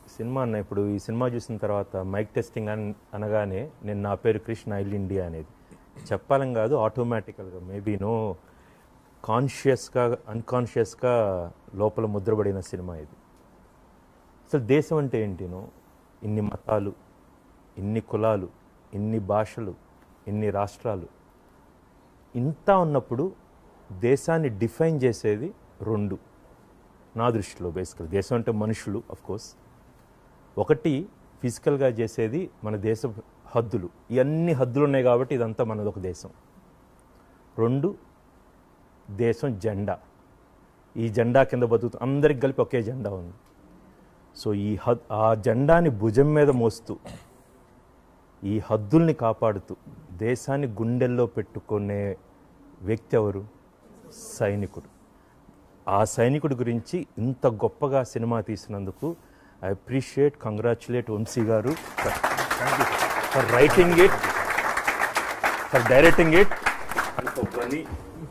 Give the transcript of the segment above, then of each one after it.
Cinema అన్న ఇప్పుడు ఈ సినిమా చూసిన తర్వాత మైక్ టెస్టింగ్ అని అనగానే నేను నా పేరు కృష్ణ ఐల్ ఇండియా అనేది చెప్పాలని కాదు ఆటోమేటికల్గా మేబీ నో కాన్షియస్గా అన్కాన్షియస్గా లోపల ముద్రపడిన సినిమా ఇది అసలు దేశం అంటే ఏంటినో ఇన్ని మతాలు ఇన్ని కులాలు ఇన్ని భాషలు ఇన్ని రాష్ట్రాలు ఇంత ఉన్నప్పుడు దేశాన్ని డిఫైన్ చేసేది రెండు నా దృష్టిలో బేసికల్ దేశం అంటే మనుషులు అఫ్ కోర్స్ ఒకటి ఫిజికల్గా చేసేది మన దేశ హద్దులు ఇవన్నీ హద్దులు ఉన్నాయి కాబట్టి ఇదంతా మనది ఒక దేశం రెండు దేశం జెండా ఈ జెండా కింద బతుకుతూ అందరికి కలిపి ఒకే జెండా ఉంది సో ఈ హద్ ఆ జెండాని భుజం మీద మోస్తూ ఈ హద్దుల్ని కాపాడుతూ దేశాన్ని గుండెల్లో పెట్టుకునే వ్యక్తి ఎవరు సైనికుడు ఆ సైనికుడి గురించి ఇంత గొప్పగా సినిమా తీసినందుకు I appreciate congratulate Vamsi garu for writing it for directing it and for Bunny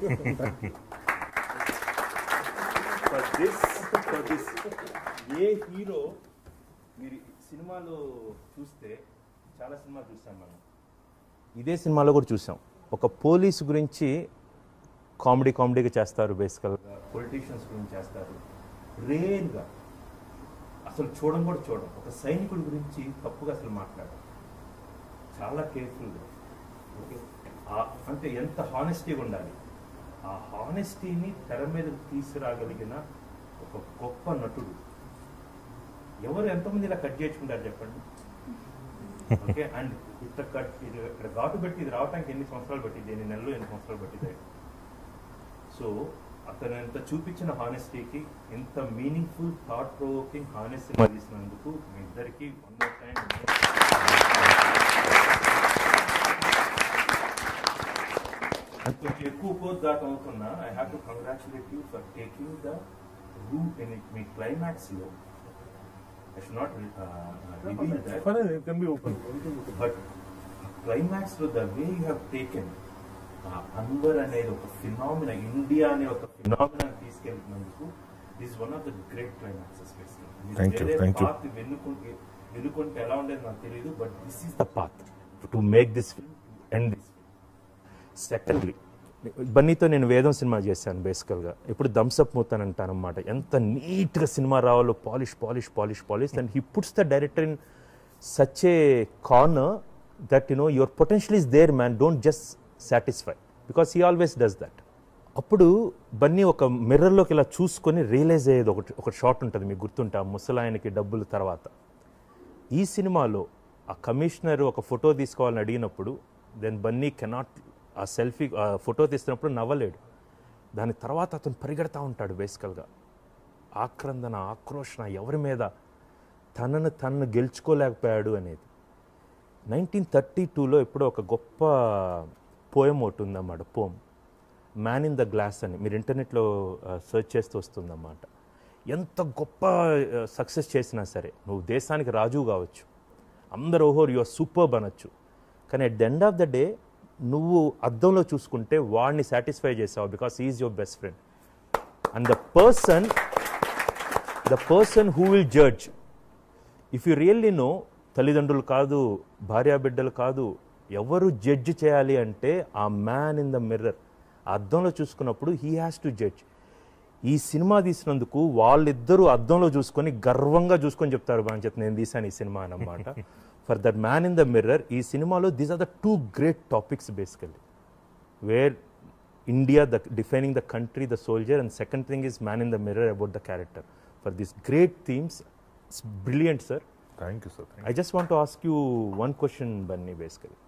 for this for this a hero మీరు సినిమాలో చూస్తే చాలా సినిమాలు చూసాం మనం ఇదే సినిమాలో కూడా చూసాం ఒక పోలీసు గురించి కామెడీ కామెడీగా చేస్తారు బేసికల్గా పొలిటీషియన్స్ గురించి చేస్తారు రేర్గా అసలు చూడడం కూడా చూడడం ఒక సైనికుడి గురించి తప్పుగా అసలు మాట్లాడడం చాలా కేర్ఫుల్గా ఓకే ఆ- అంటే ఎంత హానెస్టీగా ఉండాలి ఆ హానెస్టీని తెర మీద తీసుకురాగలిగిన ఒక గొప్ప నటుడు ఎవరు ఎంతమంది ఇలా కట్ చేసుకుంటారు చెప్పండి ఓకే అండ్ ఇట్లా కట్ ఇది ఇక్కడ ఘాటు పెట్టి ఇది రావడానికి ఎన్ని సంవత్సరాలు పట్టింది ఎన్ని నెలలు ఎన్ని సంవత్సరాలు పట్టింది సో అతను ఎంత చూపించిన హానెస్టీకి ఎంత మీనింగ్ఫుల్ థాట్ ప్రొవోకింగ్ హానెస్టీ తీసినందుకు మీ ఇద్దరికి వన్ మోర్ టైం కొంచెం ఎక్కువ పోతు దాకా అవుతున్నా I have to congratulate you for taking the route in మీ క్లైమాక్స్ లో I should not reveal that Fine, it can be open. But climax లో the way you have taken Anwar అనేది ఒక ఫినామినా ఇండియా అనే ఒక ఫినామినా తీసుకెళ్తున్నందుకు this one of the great climaxes Thank you, thank you. Path వెన్నుకుంటే వెన్నుకుంటే ఎలా ఉండేది నాకు తెలియదు but this is the path to make this film and this secondly బన్నీతో నేను వేదం సినిమా చేశాను బేసికల్గా ఇప్పుడు థమ్స్అప్ మూతాను అంటాను అనమాట ఎంత నీట్గా సినిమా రావాలో polish polish polish polish and he puts the director in such a corner that you know your potential is there man don't just satisfy because he always does that అప్పుడు బన్నీ ఒక మిర్రర్లోకి ఇలా చూసుకొని realise అయ్యేది ఒకటి ఒక shot ఉంటుంది మీకు గుర్తుంటే ఆ ముసలాయనకి డబ్బుల తర్వాత ఈ సినిమాలో ఆ కమిషనర్ ఒక ఫోటో తీసుకోవాలని అడిగినప్పుడు దెన్ బన్నీ కెనాట్ ఆ సెల్ఫీ ఆ ఫోటో తీస్తున్నప్పుడు నవ్వలేడు దాని తర్వాత అతను పరిగెడతా ఉంటాడు బేసికల్గా ఆక్రందన ఆక్రోషణ ఎవరి మీద తనను తనను గెలుచుకోలేకపోయాడు అనేది నైన్టీన్ థర్టీ టూలో ఎప్పుడో ఒక గొప్ప పోయం ఒకటి ఉందన్నమాట poem man in the glass అని మీరు ఇంటర్నెట్లో సెర్చ్ చేస్తూ వస్తుందన్నమాట ఎంత గొప్ప సక్సెస్ చేసినా సరే నువ్వు దేశానికి రాజు కావచ్చు అందరూ ఓహోర్ యువర్ సూపర్బ్ అనొచ్చు కానీ at the end of the day నువ్వు అద్దంలో చూసుకుంటే వాడిని సాటిస్ఫై చేసావు because is your best friend and the person the person who will judge if you really know తల్లిదండ్రులు కాదు భార్యాబిడ్డలు కాదు ఎవరు జడ్జ్ చేయాలి అంటే ఆ మ్యాన్ ఇన్ ద మిర్రర్ అద్దంలో చూసుకున్నప్పుడు హీ హ్యాస్ టు జడ్జ్ ఈ సినిమా తీసినందుకు వాళ్ళిద్దరూ అద్దంలో చూసుకొని గర్వంగా చూసుకొని చెప్తారు బాగా చెప్తే నేను తీసాను ఈ సినిమా అన్నమాట for that man in the mirror ఈ సినిమాలో these are the two great topics basically where India the defining the country the soldier and second thing is man in the mirror about the character for this great themes it's brilliant sir Thank you, sir. Thank I just want to ask you one question, Bunny, basically.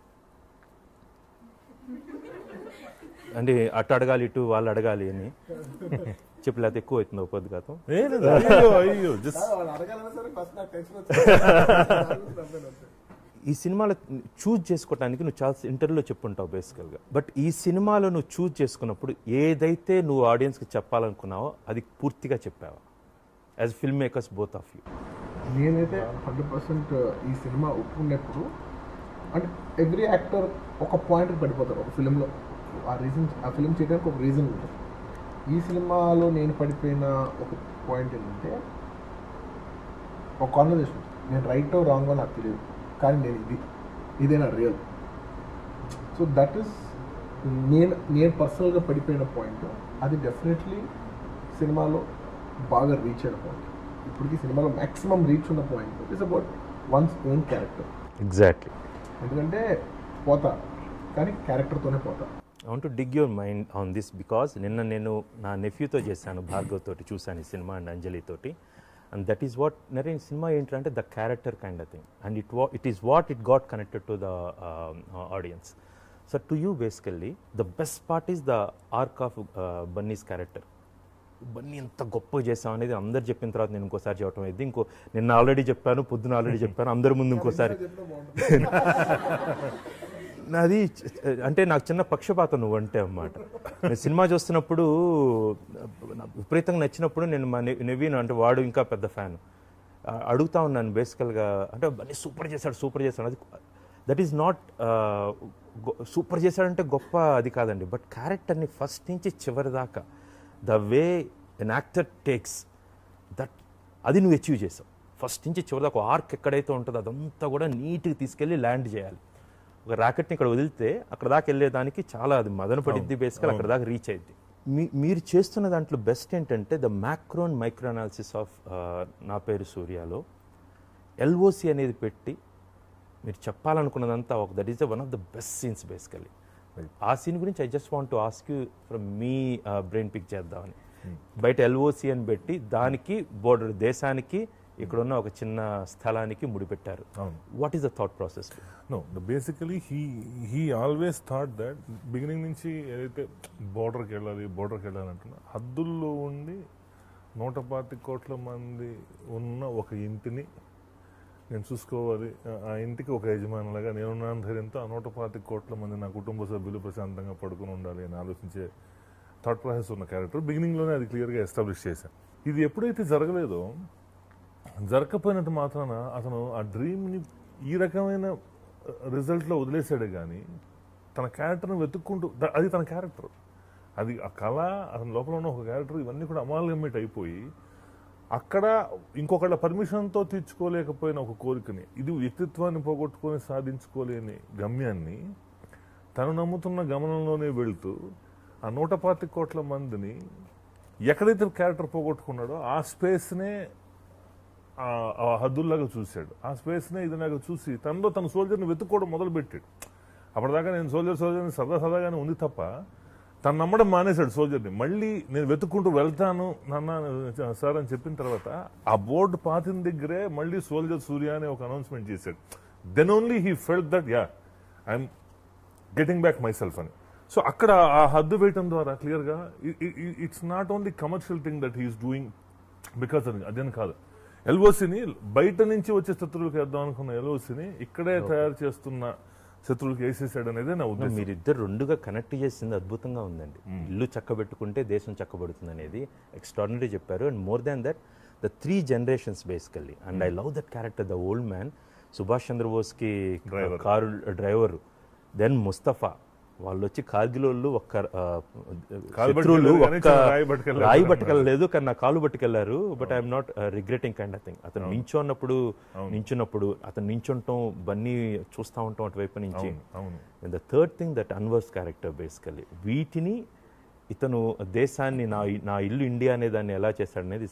అంటే అటు అడగాలి ఇటు వాళ్ళు అడగాలి అని చెప్పలేకపోతే ఎక్కువ అవుతుంది ఒక పొద్దు కాదు you. ఏ లేదు, అయ్యో అయ్యో జస్ట్ వాళ్ళు అడగాలన్నా సరే ఫస్ట్ నాకు టెన్షన్ వచ్చింది ఈ సినిమాలో చూజ్ చేసుకోవడానికి నువ్వు చాలా ఇంటర్వ్యూలో చెప్పుంటావు బేసికల్గా బట్ ఈ సినిమాలో నువ్వు చూజ్ చేసుకున్నప్పుడు ఏదైతే నువ్వు ఆడియన్స్కి చెప్పాలనుకున్నావో అది పూర్తిగా చెప్పావా as film makers both of you నేనైతే హండ్రెడ్ పర్సెంట్ ఈ సినిమా ఒప్పుకున్నప్పుడు అంటే ఎవ్రీ యాక్టర్ ఒక పాయింట్కి పడిపోతారు ఒక ఫిలింలో ఆ రీజన్ ఆ ఫిలిం చేయడానికి ఒక రీజన్ ఉంటుంది ఈ సినిమాలో నేను పడిపోయిన ఒక పాయింట్ ఏంటంటే ఒక కాన్వర్జేషన్ నేను రైట్ రాంగో నాకు తెలియదు కానీ నేను ఇది ఇదే నా రియల్ సో దట్ ఈస్ నేను నేను పర్సనల్గా పడిపోయిన పాయింట్ అది డెఫినెట్లీ సినిమాలో బాగా రీచ్ అయిన పాయింట్ ఇప్పటికీ సినిమాలో మ్యాక్సిమం రీచ్ ఉన్న point is about one's own character exactly ఎందుకంటే పోతా కానీ క్యారెక్టర్తోనే పోతా I want to dig your mind on this because నిన్న నేను నా నెఫ్యూతో చేశాను భార్గవ్ తోటి చూశాను ఈ సినిమా అండ్ అంజలి తోటి and that is what Naren cinema ఏంటంటే the character kind of thing and it వా it is what it got connected to the audience so to you basically the best part is the arc of Bunny's character Bunny ఎంత గొప్పగా చేసాం అనేది అందరు చెప్పిన తర్వాత నేను ఇంకోసారి చెప్పడం అయింది ఇంకో నిన్న ఆల్రెడీ చెప్పాను పొద్దున ఆల్రెడీ చెప్పాను అందరి ముందు ఇంకోసారి నాది చ- అంటే నాకు చిన్న పక్షపాతం నువ్వు అంటే అన్నమాట నేను సినిమా చూస్తున్నప్పుడు నాకు విపరీతంగా నచ్చినప్పుడు నేను మా నె- నెవీన్ అంటే వాడు ఇంకా పెద్ద ఫ్యాన్ అడుగుతా ఉన్నాను బేసికల్గా అంటే అన్నీ సూపర్ చేశాడు సూపర్ చేశాడు అది దట్ ఈస్ నాట్ సూపర్ చేశాడంటే గొప్ప అది కాదండి బట్ క్యారెక్టర్ని ఫస్ట్ నుంచి చివరి దాకా the way an actor takes that అది నువ్వు అచీవ్ చేసావు ఫస్ట్ నుంచి చివరి దాకా ఆర్క్ ఎక్కడైతే ఉంటుందో అదంతా కూడా నీట్గా తీసుకెళ్ళి ల్యాండ్ చేయాలి ఒక రాకెట్ని ఇక్కడ వదిలితే అక్కడ దాకా వెళ్ళేదానికి చాలా అది మదన పడిద్ది బేసికల్ అక్కడ దాకా రీచ్ అయింది మీ మీరు చేస్తున్న దాంట్లో బెస్ట్ ఏంటంటే the macro and micro analysis of నా పేరు సూర్యాలో ఎల్ఓసి అనేది పెట్టి మీరు చెప్పాలనుకున్నదంతా ఒక that is the one of the best scenes basically ఆ సీన్ గురించి I just want to ask you from మీ బ్రెయిన్ పిక్ చేద్దామని బయట ఎల్ఓసి అని పెట్టి దానికి బోర్డర్ దేశానికి ఇక్కడ ఉన్న ఒక చిన్న స్థలానికి ముడిపెట్టారు అవును. What is the thought process no basically he he always thought that beginning నుంచి ఏదైతే బోర్డర్కి వెళ్ళాలి బోర్డర్కి వెళ్ళాలి అంటున్నా హద్దుల్లో ఉండి నూట పాతి కోట్ల మంది ఉన్న ఒక ఇంటిని నేను చూసుకోవాలి ఆ- ఆ ఇంటికి ఒక యజమానులుగా నేనున్న ధైర్యంతో ఆ నూట పాతి కోట్ల మంది నా కుటుంబ సభ్యులు ప్రశాంతంగా పడుకుని ఉండాలి అని ఆలోచించే థాట్ ప్రాసెస్ ఉన్న క్యారెక్టర్ బిగినింగ్లోనే అది క్లియర్గా ఎస్టాబ్లిష్ చేశాను ఇది ఎప్పుడైతే జరగలేదో జరగకపోయినంత మాత్రాన అతను ఆ డ్రీమ్ని ఈ రకమైన రిజల్ట్లో వదిలేశాడే కానీ తన క్యారెక్టర్ని వెతుక్కుంటూ ద- అది తన క్యారెక్టర్ అది ఆ కళ అతని లోపల ఉన్న ఒక క్యారెక్టర్ ఇవన్నీ కూడా అమాల్గమేట్ అయిపోయి అక్కడ ఇంకొకళ్ళ పర్మిషన్తో తీర్చుకోలేకపోయిన ఒక కోరికని ఇది వ్యక్తిత్వాన్ని పోగొట్టుకొని సాధించుకోలేని గమ్యాన్ని తను నమ్ముతున్న గమనంలోనే వెళ్తూ ఆ నూట పాతి కోట్ల మందిని ఎక్కడైతే క్యారెక్టర్ పోగొట్టుకున్నాడో ఆ స్పేస్నే ఆ- ఆ హద్దుల్లాగా చూశాడు ఆ స్పేస్నే ఇదిలాగా చూసి తనలో తన సోల్జర్ని వెతుక్కోవడం మొదలుపెట్టాడు అప్పటిదాకా నేను సోల్జర్ సోల్జర్ని సరదా సరదాగానే ఉంది తప్ప తను నమ్మడం మానేశాడు సోల్జర్ని మళ్ళీ నేను వెతుక్కుంటూ వెళ్తాను నాన్న సార్ అని చెప్పిన తర్వాత ఆ బోర్డు పాతిన దగ్గరే మళ్ళీ సోల్జర్ సూర్య అనే ఒక అనౌన్స్మెంట్ చేశాడు then only he felt that ya I'm getting back my self అని సో అక్కడ ఆ హద్దు వేయటం ద్వారా క్లియర్గా it's not only commercial thing that he is doing because అది అదేని కాదు ఎల్ఓసిని బయట నుంచి వచ్చే శత్రువులకు వేద్దాం అనుకున్న ఎల్ఓసిని ఇక్కడే తయారు చేస్తున్న శత్రువులకు వేసేసాడు అనేది నా ఉద్దేశం మీరిద్దరు రెండుగా కనెక్ట్ చేసింది అద్భుతంగా ఉందండి ఇల్లు చక్కబెట్టుకుంటే దేశం చక్కబడుతుంది అనేది ఎక్స్ట్రాడినరీ చెప్పారు and more than that the three generations basically and I love that character the old man Subhash చంద్రబోస్కి Driver. Car driver then Mustafa వాళ్ళు వచ్చి కార్గిల్ వాళ్ళు ఒక్క ఆ, కాలు శత్రువులు పట్టుకెళ్ళారు కానీ ఒక్క చిన్న రాయి పట్టుకెళ్ళారు రాయి అన్నమాట. పట్టుకెళ్ళలేదు కానీ నా కాలు పట్టుకెళ్లారు but I'm not regretting kind of thing అతను నించున్నప్పుడు నించున్నప్పుడు అతను నించుంటాం బన్నీ చూస్తూ ఉంటాం అటువైపు నుంచి అవును అవును and the third thing that Anwar's character basically వీటిని ఇతను దేశాన్ని నా నా ఇల్లు ఇండియా అనే దాన్ని ఎలా చేశాడు అనేది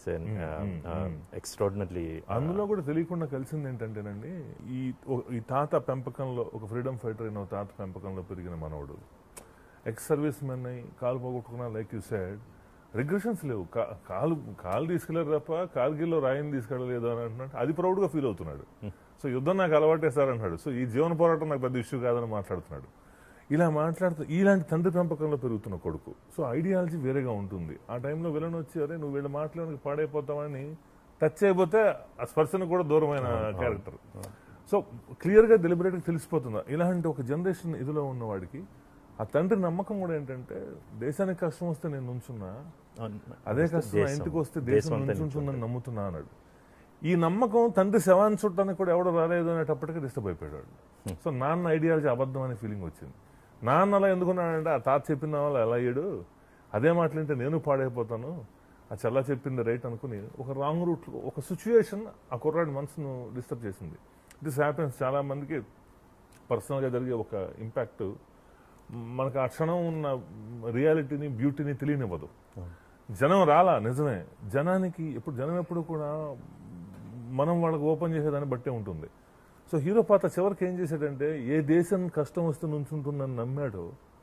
ఎక్స్ట్రాడినరీ అందులో కూడా తెలియకుండా కలిసింది ఏంటంటేనండి ఈ ఓ- ఈ తాత పెంపకంలో ఒక ఫ్రీడమ్ ఫైటర్ అయిన ఒక తాత పెంపకంలో పెరిగిన మనవడు ఎక్స్ సర్వీస్ మెన్ అయి కాలు పోగొట్టుకున్నా లైక్ యూ సైడ్ రిగ్రెషన్స్ లేవు కా- కాలు కాలు తీసుకెళ్లారు తప్ప కార్గిల్లో రాయిని తీసుకెళ్ళలేదు అని అంటున్నాడు అది ప్రౌడ్గా ఫీల్ అవుతున్నాడు సో యుద్ధం నాకు అలవాటే సార్ అంటున్నాడు సో ఈ జీవన పోరాటం నాకు పెద్ద ఇష్యూ కాదని మాట్లాడుతున్నాడు ఇలా మాట్లాడుతూ ఇలాంటి తండ్రి పెంపకంలో పెరుగుతున్న కొడుకు సో ఐడియాలజీ వేరేగా ఉంటుంది ఆ టైంలో విలన్ వచ్చి అరే నువ్వు వీళ్ళ మాటలు పాడైపోతావని టచ్ అయిపోతే ఆ స్పర్శను కూడా దూరమైన క్యారెక్టర్ సో క్లియర్గా డెలిబరేట్గా తెలిసిపోతుంది ఇలాంటి ఒక జనరేషన్ ఇదిలో ఉన్నవాడికి ఆ తండ్రి నమ్మకం కూడా ఏంటంటే దేశానికి కష్టం వస్తే నేను నుంచున్నా అదే కష్టం ఆ ఇంటికి వస్తే దేశం నుంచుంటుందని నమ్ముతున్నా అన్నాడు ఈ నమ్మకం తండ్రి శవాన్ని చుట్టానికి కూడా ఎవడో రాలేదు అనేటప్పటికీ డిస్టర్బ్ అయిపోయాడు సో నాన్న ఐడియాలజీ అబద్ధం అనే ఫీలింగ్ వచ్చింది నాన్న అలా ఎందుకున్నాడంటే ఆ తాత చెప్పిన వాళ్ళు ఎలా అయ్యాడు అదే మాటలంటే నేను పాడైపోతాను ఆ చల్లా చెప్పింది రైట్ అనుకుని ఒక రాంగ్ రూట్ ఒక సిచ్యుయేషన్ ఆ కుర్రాడి మనసును డిస్టర్బ్ చేసింది దిస్ హ్యాపెన్స్ చాలా మందికి పర్సనల్గా జరిగే ఒక ఇంపాక్ట్ మనకు ఆ క్షణం ఉన్న రియాలిటీని బ్యూటీని తెలియనివ్వదు జనం రాలా నిజమే జనానికి ఇప్పుడు జనం ఎప్పుడు కూడా మనం వాళ్ళకి ఓపెన్ చేసేదాన్ని బట్టే ఉంటుంది సో హీరో పాత్ర చివరికి ఏం చేశాడంటే ఏ దేశం కష్టం వస్తే నుంచుంటుందని నమ్మాడో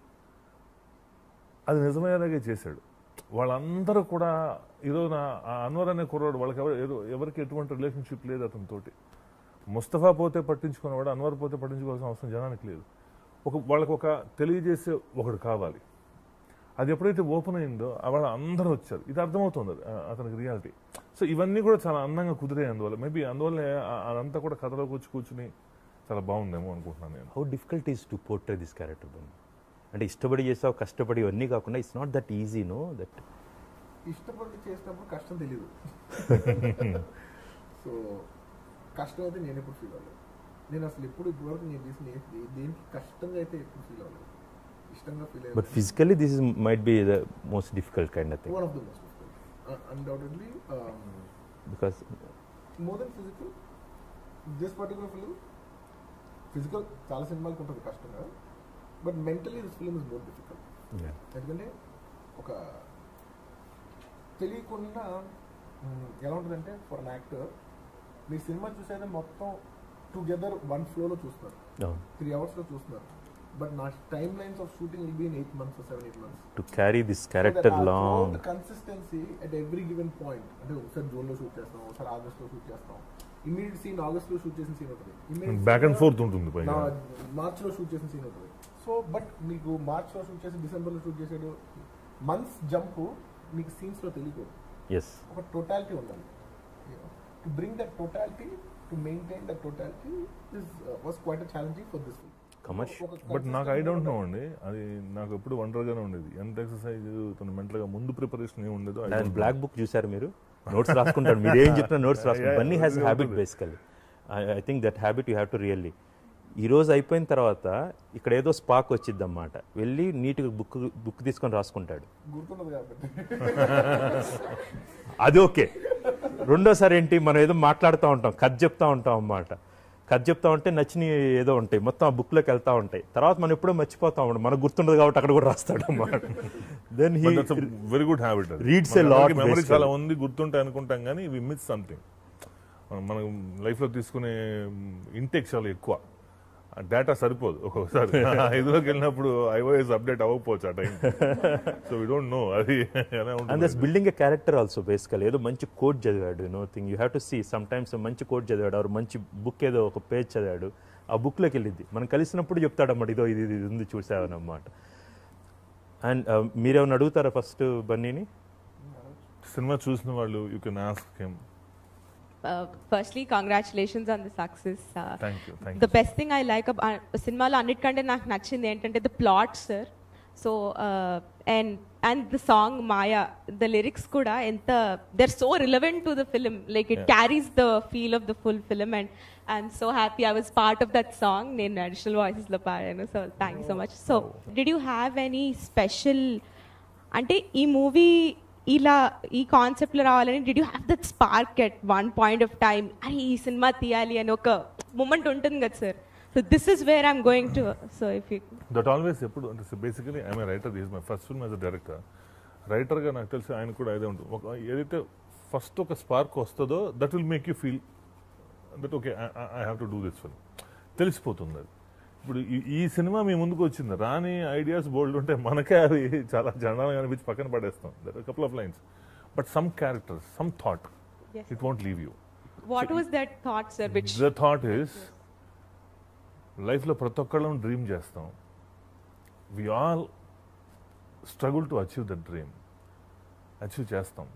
అది నిజమయ్యేలాగే చేశాడు వాళ్ళందరూ కూడా ఈరోజు నా ఆ అన్వర్ అనే కుర్రాడు వాళ్ళకి ఎవరు ఏదో- ఎవరికి ఎటువంటి రిలేషన్షిప్ లేదు అతనితోటి ముస్తఫా పోతే పట్టించుకునేవాడు అన్వర్ పోతే పట్టించుకోవాల్సిన అవసరం జనానికి లేదు ఒక వాళ్ళకి ఒక తెలియజేసే ఒకడు కావాలి అది ఎప్పుడైతే ఓపెన్ అయిందో ఆ వాళ్ళ అందరూ వచ్చారు ఇది అర్థమవుతుంది అది, ఆ- అతనికి రియాలిటీ సో ఇవన్నీ కూడా చాలా అందంగా కుదిరాయి అందువల్ల మేబీ అందువల్ల అదంతా కూడా కథలోకి వచ్చి కూర్చుని చాలా బాగుందేమో అనుకుంటున్నాను నేను how difficult is to portray this character Bunny అంటే ఇష్టపడి చేసావు కష్టపడి ఇవన్నీ కాకుండా it's not that easy no that ఇష్టపడి చేసినప్పుడు కష్టం తెలియదు సో కష్టం అయితే నేను ఎప్పుడు ఫీల్ అవ్వలేదు నేను అసలు ఎప్పుడు ఇప్పటివరకు నేను చేసిన ఏ- దే- దేనికి కష్టంగా అయితే ఎప్పుడు ఫీల్ అవ్వలేదు ఇష్టంగా feel but physically this is might be the most difficult kind of thing one of the most undoubtedly because more than physical this particular film physical చాలా సినిమాలకు ఉంటుంది కష్టంగా but mentally this film is more difficult ఎందుకంటే ఒక తెలియకుండా hmm, ఎలా ఉంటుందంటే for an actor మీ సినిమా చూసేది మొత్తం టుగెదర్ వన్ ఫ్లోలో చూస్తారు త్రీ అవర్స్లో చూస్తున్నారు బట్ నా time lines of shooting will be in eight months seven eight months to carry this character long consistency at every given point అంటే ఒకసారి జూన్ లో షూట్ చేస్తాం ఒకసారి ఆగస్ట్ లో షూట్ చేస్తాం ఇమీడియట్ సీన్ ఆగస్ట్ లో షూట్ చేసిన సీన్ ఉంటుంది బ్యాక్ అండ్ ఫోర్త్ ఉంటుంది పైగా మార్చ్ లో షూట్ చేసిన సీన్ ఉంటుంది సో బట్ మీకు మార్చ్ లో షూట్ చేసి డిసెంబర్ లో షూట్ చేసాడు మంత్స్ జంప్ మీకు సీన్స్ లో తెలియకూడదు ఎస్ ఒక టోటాలిటీ ఉండాలి to bring that totality to maintain that totality is was quite a challenging for this Commercial. But నాకు ఐ డోంట్ నో అండి అది నాకు ఎప్పుడు ఒంటరిగానే ఉండేది ఎంత ఎక్సర్సైజ్ తన మెంటల్ గా ముందు ప్రిపరేషన్ ఏమి ఉండేదో I don't know. Black book చూసారు మీరు నోట్స్ రాసుకుంటాడు మీరు ఏం చెప్పినా నోట్స్ రాసుకుంటారు Yeah, Bunny has yeah, habit ఉంటుంది. Basically I think that habit you have to really ఈ రోజు అయిపోయిన తర్వాత ఇక్కడ ఏదో స్పాక్ వచ్చింది అన్నమాట వెళ్ళి నీట్గా బుక్ బుక్ తీసుకొని రాసుకుంటాడు గుర్తున్నది కాబట్టి అది ఓకే రెండోసారి ఏంటి మనం ఏదో మాట్లాడుతూ ఉంటాం కథ చెప్తా ఉంటాం అన్నమాట కథ చెప్తా ఉంటే నచ్చిన ఏదో ఉంటాయి మొత్తం ఆ బుక్లోకి వెళ్తా ఉంటాయి తర్వాత మనం ఎప్పుడో మర్చిపోతా ఉంటాం మనకు గుర్తుండదు కాబట్టి అక్కడ కూడా రాస్తాడు అన్నమాట then he But that's a very good habit అది. Reads a మన lot, అందరికీ memory basically. చాలా ఉంది గుర్తుంటాయి అనుకుంటాం కానీ వి మిస్ సంథింగ్ మనం లైఫ్ లో తీసుకునే ఇంటెక్ చాలా ఎక్కువ డేటా సరిపోదు ఒక్కొక్కసారి ఐదులోకి వెళ్ళినప్పుడు ఐఓఎస్ అప్డేట్ అవ్వకపోవచ్చు ఆ time so we don't know అది ఎలా అండ్ ఉంటుంది thus building a character also basically ఏదో మంచి కోడ్ చదివాడు nothing you have to see sometimes మంచి కోడ్ చదివాడు ఆరు మంచి బుక్ ఏదో ఒక పేజ్ చదివాడు ఆ బుక్లోకి వెళ్ళింది మనం కలిసినప్పుడు చెప్తాడు అన్నమాట ఇదో ఇది ఇది ఉంది చూసావన్నమాట అండ్ మీరేమైనా అడుగుతారా ఫస్ట్ బన్నీని సినిమా చూసిన వాళ్ళు you can ask him Uh, firstly, congratulations on the success. Uh, thank you thank the best thing I like about సినిమాలో అన్నిటికంటే నాకు నచ్చింది ఏంటంటే the plot sir so and and the song Maya the lyrics కూడా ఎంత there so relevant to the film like it carries the feel of the full film and I'm so happy I was part of that song నేను additional వాయిసెస్లో పాడాను so thank you so much so did you have any special అంటే ఈ movie ఇలా ఈ కాన్సెప్ట్లో రావాలని did you have that spark at one point of time అరే ఈ సినిమా తీయాలి అని ఒక మూమెంట్ ఉంటుంది కదా sir so this is where I'm going to so if you that always ఎప్పుడు అంటే basically I'm writer is my first film as a director రైటర్గా నాకు తెలిసి ఆయన కూడా అదే ఉంటుంది ఒక ఏదైతే ఫస్ట్ ఒక స్పార్క్ వస్తుందో that will make you feel that okay I have to do this film తెలిసిపోతుంది అది ఇప్పుడు ఈ- ఈ సినిమా మీ ముందుకు వచ్చింది రాని ఐడియాస్ బోల్డ్ ఉంటే మనకే అది చాలా జనాలుగా అనిపించి పక్కన పడేస్తాం that couple of lines but some characters some thought Yes. It won't leave you what was that thought sir which the thought is లైఫ్లో ప్రతి ఒక్కళ్ళం డ్రీమ్ చేస్తాం we all struggle to achieve the dream achieve చేస్తాం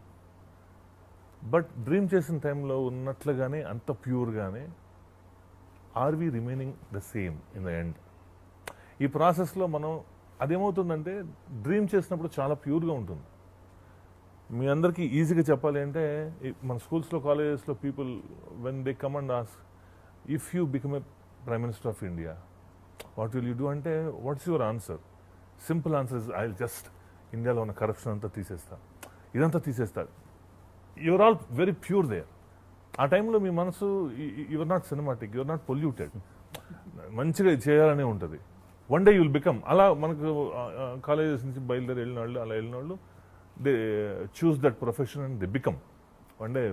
but dream చేసిన టైంలో ఉన్నట్లుగానే అంత ప్యూర్గానే are we remaining the same in the end ఈ ప్రాసెస్లో మనం అదేమవుతుందంటే డ్రీమ్ చేసినప్పుడు చాలా ప్యూర్గా ఉంటుంది మీ అందరికీ ఈజీగా చెప్పాలి అంటే ఈ మన స్కూల్స్లో కాలేజెస్లో people when they come and ask if you become a prime minister of India what will you do అంటే what's your answer simple answer is I just ఇండియాలో ఉన్న కరప్షన్ అంతా తీసేస్తా ఇదంతా తీసేస్తారు you're all very pure there ఆ టైంలో మీ మనసు you're not cinematic you're not polluted మంచిగా ఇది చేయాలనే ఉంటుంది వన్ డే యుల్ బికమ్ అలా మనకు కాలేజెస్ నుంచి బయలుదేరి వెళ్ళిన వాళ్ళు అలా వెళ్ళిన వాళ్ళు they choose that profession and they become one day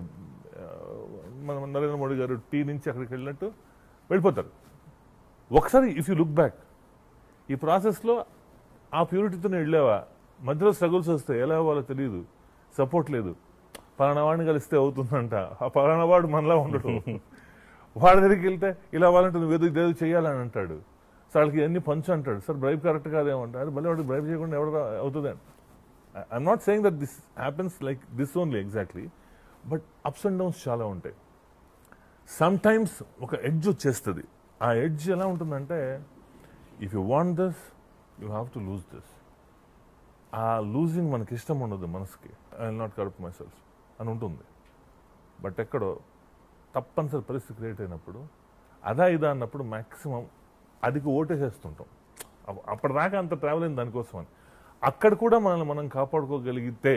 మన నరేంద్ర మోడీ గారు టీ నుంచి అక్కడికి వెళ్ళినట్టు వెళ్ళిపోతారు ఒకసారి ఇఫ్ యూ లుక్ బ్యాక్ ఈ ప్రాసెస్లో ఆ ప్యూరిటీతోనే వెళ్ళావా మధ్యలో స్ట్రగుల్స్ వస్తాయి ఎలా అవ్వాలో తెలియదు సపోర్ట్ లేదు పలానా వాడిని కలిస్తే అవుతుందంట ఆ పలానా వాడు మనలా ఉండడు వాడి దగ్గరికి వెళ్తే ఇలా అవ్వాలంటే నువ్వు ఏదో ఇదేదో చేయాలని అంటాడు సార్ వాళ్ళకి ఇవన్నీ పంచు అంటాడు సార్ బ్రైబ్ కరెక్ట్ కాదేమంటే అది మళ్ళీ వాడికి బ్రైబ్ చేయకుండా ఎవరు అవుతుంది I'm not saying that this happens like this only exactly but ups and downs చాలా ఉంటాయి సమ్ టైమ్స్ ఒక ఎడ్జ్ వచ్చేస్తుంది ఆ ఎడ్జ్ ఎలా ఉంటుందంటే if you want this you have to lose this ఆ లూజింగ్ మనకి ఇష్టం ఉండదు మనసుకి I not corrupt my self అని ఉంటుంది బట్ ఎక్కడో తప్పనిసరి పరిస్థితి క్రియేట్ అయినప్పుడు అదా ఇదా అన్నప్పుడు మ్యాక్సిమం అదికి ఓటేసేస్తుంటాం అప్ప- అప్పటిదాకా అంత ట్రావెల్ అయింది దానికోసం అని అక్కడ కూడా మనల్ని మనం కాపాడుకోగలిగితే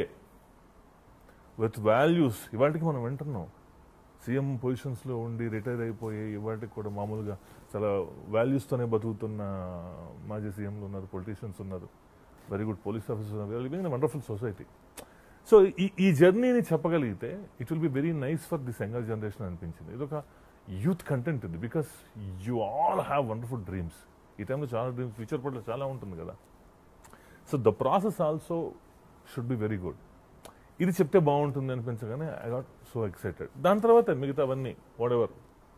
విత్ వాల్యూస్ ఇవాటికి మనం వింటున్నాం సీఎం పొజిషన్స్లో ఉండి రిటైర్ అయిపోయి ఇవాటికి కూడా మామూలుగా చాలా వాల్యూస్తోనే బతుకుతున్న మాజీ సీఎంలు ఉన్నారు పొలిటీషియన్స్ ఉన్నారు వెరీ గుడ్ పోలీస్ ఆఫీసర్స్ ఉన్నారు living in wonderful society so ఈ ఈ జర్నీని చెప్పగలిగితే it will be very nice for this younger generation అనిపించింది ఇది ఒక యూత్ కంటెంట్ ఇది because you all have wonderful dreams ఈ టైంలో చాలా డ్రీమ్స్ ఫ్యూచర్ పట్ల చాలా ఉంటుంది కదా so the process also should be very good ఇది చెప్తే బాగుంటుంది అనిపించగానే ఐ గాట్ సో ఎక్సైటెడ్ దాని తర్వాత మిగతావన్నీ వాట్ ఎవర్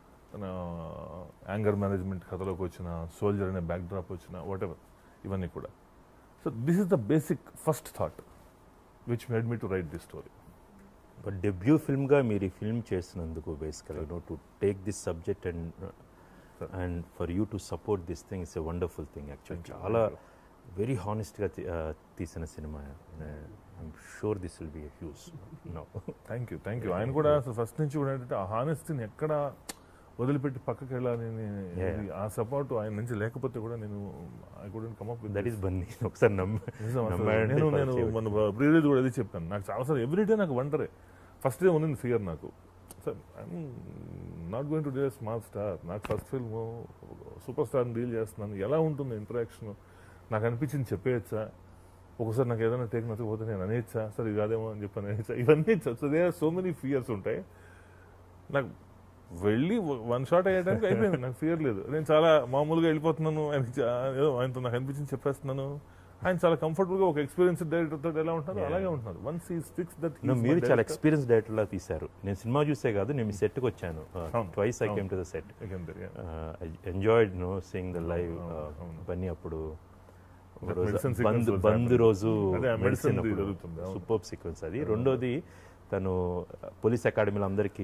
యాంగర్ మేనేజ్మెంట్ కథలోకి వచ్చిన సోల్జర్ అనే బ్యాక్ డ్రాప్ వచ్చిన వాట్ ఎవర్ ఇవన్నీ కూడా so this is the basic first thought which made me to write this story but debut ఫిల్మ్గా మీరు ఈ ఫిల్మ్ చేసినందుకు basically no to take this subject and and for you to support this thing it's a wonderful thing actually చాలా very హానెస్ట్గా తీసిన సినిమా I'm sure this will be huge no thank you thank you ఆయన కూడా అసలు first నుంచి కూడా ఏంటంటే ఆ హానెస్టీని ఎక్కడ వదిలిపెట్టి పక్కకి వెళ్ళాలని Yeah. ఇది ఆ సపోర్ట్ ఆయన నుంచి లేకపోతే కూడా నేను I couldn't come up that is Bunny ఒకసారి నమ్మ నిజం అసలు నమ్మాడంటే నేను ఫస్ట్ నేను చేయవచ్చు. మన ప్రీవియస్ కూడా అది చెప్పాను నాకు చాలాసార్లు ఎవ్రీడే నాకు వండరే ఫస్ట్ డే ఉన్నది ఫియర్ నాకు sir I'm not going to day small star నాకు ఫస్ట్ ఫిల్మ్ సూపర్ స్టార్ని డీల్ చేస్తున్నాను ఎలా ఉంటుంది ఇంటరాక్షన్ నాకు అనిపించింది చెప్పేయచ్చా ఒకసారి నాకు ఏదైనా టేక్ నచ్చకపోతే నేను అనేచ్చా సరే ఇది కాదేమో అని చెప్పి అనేచ్చా ఇవన్నీ they are so many fears ఉంటాయి నాకు వెళ్ళి వన్ షాట్ అయ్యేటానికి అయిపోయింది నాకు ఫియర్ లేదు నేను చాలా మామూలుగా వెళ్ళిపోతున్నాను ఆయన చా- ఏదో ఆయనతో నాకు అనిపించింది చెప్పేస్తున్నాను ఆయన చాలా కంఫర్టబుల్ గా ఒక ఎక్స్పీరియన్స్ డైరెక్టర్ తోటి ఎలా ఉంటున్నారు అలాగే ఉంటున్నారు వన్స్ ఈ ఫిక్స్ దట్ No, మీరు చాలా ఎక్స్పీరియన్స్ డైరెక్టర్ లా తీశారు నేను సినిమా చూసే కాదు నేను మీ సెట్కి వచ్చాను అవును, ట్వైస్ ఐ అవును. Came to the set experience enjoyed no seeing the live అవును, అవును. బన్నీ అప్పుడు ఒక That రోజు medicine sequence bandh was bandh happening. రోజు అదే, ఆ medicine ది జరుగుతుంది, అవును. సూపర్ సీక్వెన్స్ అది రెండోది తను పోలీస్ అకాడమీలో అందరికి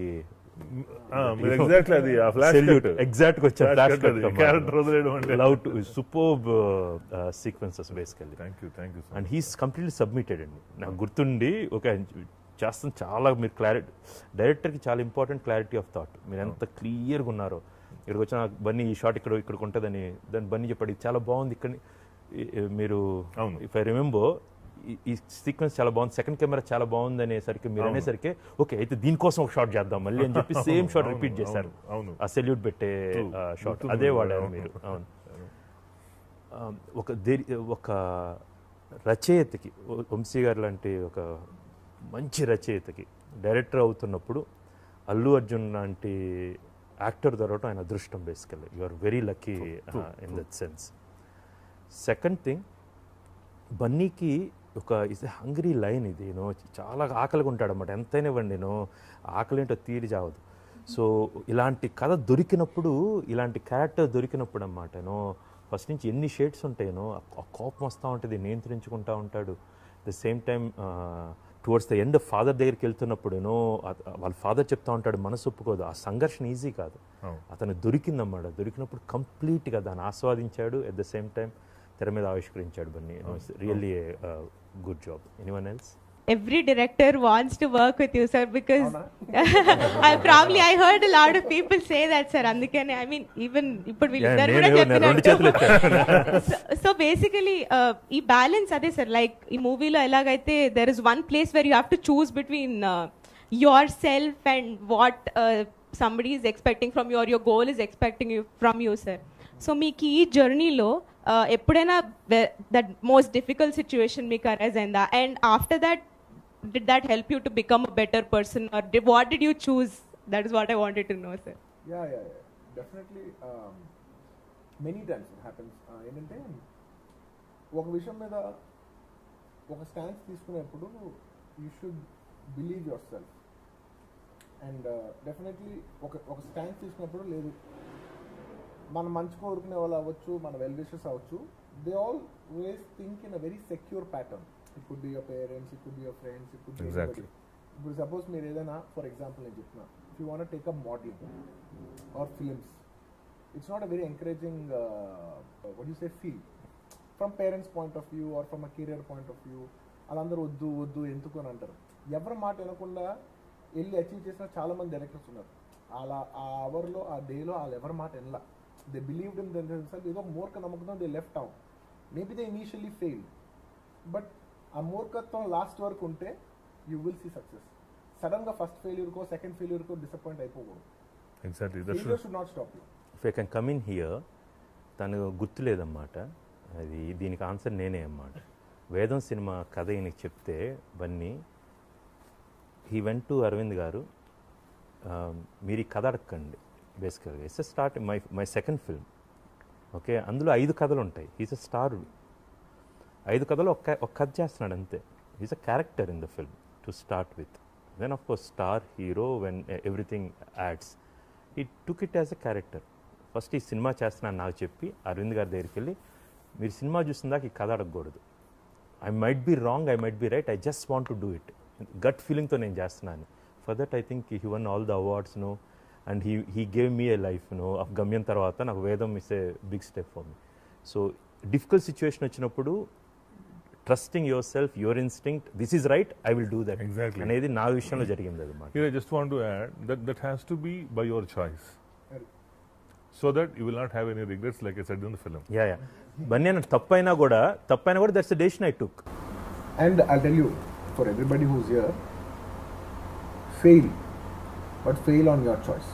మీరు ఎగ్జాక్ట్లీ అది ఆ ఫ్లాష్ ఎగ్జాక్ట్ వచ్చారు క్యారెక్టర్ వదిలేయడం అంటే love to super sequences basically thank you thank you and he's completely submitted అండి నాకు గుర్తుండి ఒక చేస్తాం చాలా మీరు క్లారిటీ డైరెక్టర్కి చాలా ఇంపార్టెంట్ క్లారిటీ ఆఫ్ థాట్ మీరు ఎంత క్లియర్గా ఉన్నారో ఇక్కడికి వచ్చిన బన్నీ ఈ షాట్ ఇక్కడ ఇక్కడికి ఉంటుందని దాన్ని బన్నీ చెప్పాడు ఇది చాలా బాగుంది ఇక్కడ మీరు అవును. ఇఫ్ ఐ రిమెంబర్ ఈ సీక్వెన్స్ చాలా బాగుంది సెకండ్ కెమెరా చాలా బాగుంది అనేసరికి మీరు అవును. అనేసరికి ఓకే అయితే దీనికోసం ఒక షాట్ చేద్దాం మళ్ళీ అని చెప్పి సేమ్ అవును, షాట్ అవును, రిపీట్ చేశారు అవును, అవును. ఆ సెల్యూట్ పెట్టే True. షాట్ గుర్తుంది అదే నాకు, వాడారు అవును. మీరు అవును ఆ, ఒక దేరి ఒక రచయితకి ఓ- వంశీ గారు లాంటి ఒక మంచి రచయితకి డైరెక్టర్ అవుతున్నప్పుడు అల్లు అర్జున్ లాంటి యాక్టర్ దొరకడం ఆయన అదృష్టం basically you are very lucky in that sense second thing బన్నీకి ఒక ఇస్ హంగ్రీ లైన్ ఇది నో చాలా ఆకలిగా ఉంటాడు అనమాట ఎంతైనా ఇవ్వండి నో ఆకలి ఏంటో తీరి చావదు సో ఇలాంటి కథ దొరికినప్పుడు ఇలాంటి క్యారెక్టర్ దొరికినప్పుడు అనమాట నో ఫస్ట్ నుంచి ఎన్ని షేడ్స్ ఉంటాయనో ఆ కోపం వస్తూ ఉంటుంది నియంత్రించుకుంటా ఉంటాడు the same time towards the end father దగ్గరికి వెళ్తున్నప్పుడునో వాళ్ళ ఫాదర్ చెప్తా ఉంటాడు మనసు ఒప్పుకోదు ఆ సంఘర్షణ ఈజీ కాదు అవును. అతను దొరికిందన్నమాట దొరికినప్పుడు కంప్లీట్గా దాన్ని ఆస్వాదించాడు ఎట్ ద సేమ్ టైం తెర మీద ఆవిష్కరించాడు Bunny really good job anyone else every director wants to work with you, sir, because I probably I heard a lot of people say that, sir. అందుకని I mean even ఇప్పుడు వీళ్ళిద్దరు కూడా నేను నేను రెండు చేతులు చెప్పినట్టు ఎత్తాను సో బేసికలీ ఈ బ్యాలెన్స్ అదే సార్ లైక్ ఈ మూవీలో ఎలాగైతే there is one place where you have to choose between yourself and what somebody is expecting from your your goal is expecting you from you sir so మీకు ఈ జర్నీలో ఎప్పుడైనా that most difficult situation మీకు arise అయిందా and after that did that help you to become a better person or did, what did you choose that is what i wanted to know sir yeah yeah yeah definitely many times it happens ఏంటంటే ఒక విషయం మీద ఒక stands తీసుకునేప్పుడు you should believe yourself and definitely ఒక ఒక stand తీసుకున్నప్పుడు లేదు మన మంచి కోరుకునే వాళ్ళు అవ్వచ్చు మన వెల్ విషెస్ అవ్వచ్చు they always think in a very secure pattern it could be your parents it could be your friends it could be Exactly. ఇప్పుడు సపోజ్ మీరు ఏదైనా ఫర్ ఎగ్జాంపుల్ నేను చెప్తున్నా if you want take up modelling or films it's not a very encouraging what you say feel from parents point of view or from a career point of view వాళ్ళందరూ వద్దు వద్దు ఎందుకు అని అంటారు ఎవరి మాట వినకుండా వెళ్ళి అచీవ్ చేసిన చాలా మంది డైరెక్టర్స్ ఉన్నారు అలా ఆ అవర్లో ఆ డేలో వాళ్ళు ఎవరి మాట వినలా దే బిలీవ్డ్ ఇన్ దెమ్సెల్ఫ్ ఏదో మూర్ఖ నమ్మకంతో they left out maybe they initially fail but ఆ మూర్ఖత్వం లాస్ట్ వరకు ఉంటే you will see success sudden గా ఫస్ట్ ఫెయిల్యూర్కో సెకండ్ ఫెయిల్యూర్కో డిసప్పాయింట్ అయిపోకూడదు exactly failure should not stop you if I can come in here తను గుర్తులేదన్నమాట అది దీనికి ఆన్సర్ నేనే అన్నమాట వేదం సినిమా కథ ఈయనకి చెప్తే Bunny he went to Aravind garu ఆ, మీరు ఈ కథ అడగండి బేసికల్గా it's start my my second film okay అందులో ఐదు కథలు ఉంటాయి ఈజ్ అ స్టార్ ఐదు కథలు ఒక్క ఒక కథ చేస్తున్నాడు అంతే is a character in the film to start with then of course star hero when everything adds ఈ took it as a character first ఈ సినిమా చేస్తున్నాను నాకు చెప్పి అరవింద్ గారి దగ్గరికి వెళ్ళి మీరు సినిమా చూసిందాక ఈ కథ అడగకూడదు I might be wrong I might be right I just want to do it gut ఫీలింగ్తో నేను చేస్తున్నాను for that I think he won all the awards no and he he gave me a life no of Gamyam తర్వాత నాకు Vedam is a big step for me so difficult situation వచ్చినప్పుడు trusting yourself your instinct this is right I will do that Exactly. అనేది నా విషయంలో జరిగింది అది మాట Here, I just want to add that that has to be by your choice, so that you will not have any regrets, like I said in the film. Yeah yeah Bunny అన్న తప్పైనా కూడా తప్పైనా కూడా that's the decision I took And I'll tell you, for everybody who's here, fail, but fail on your choice.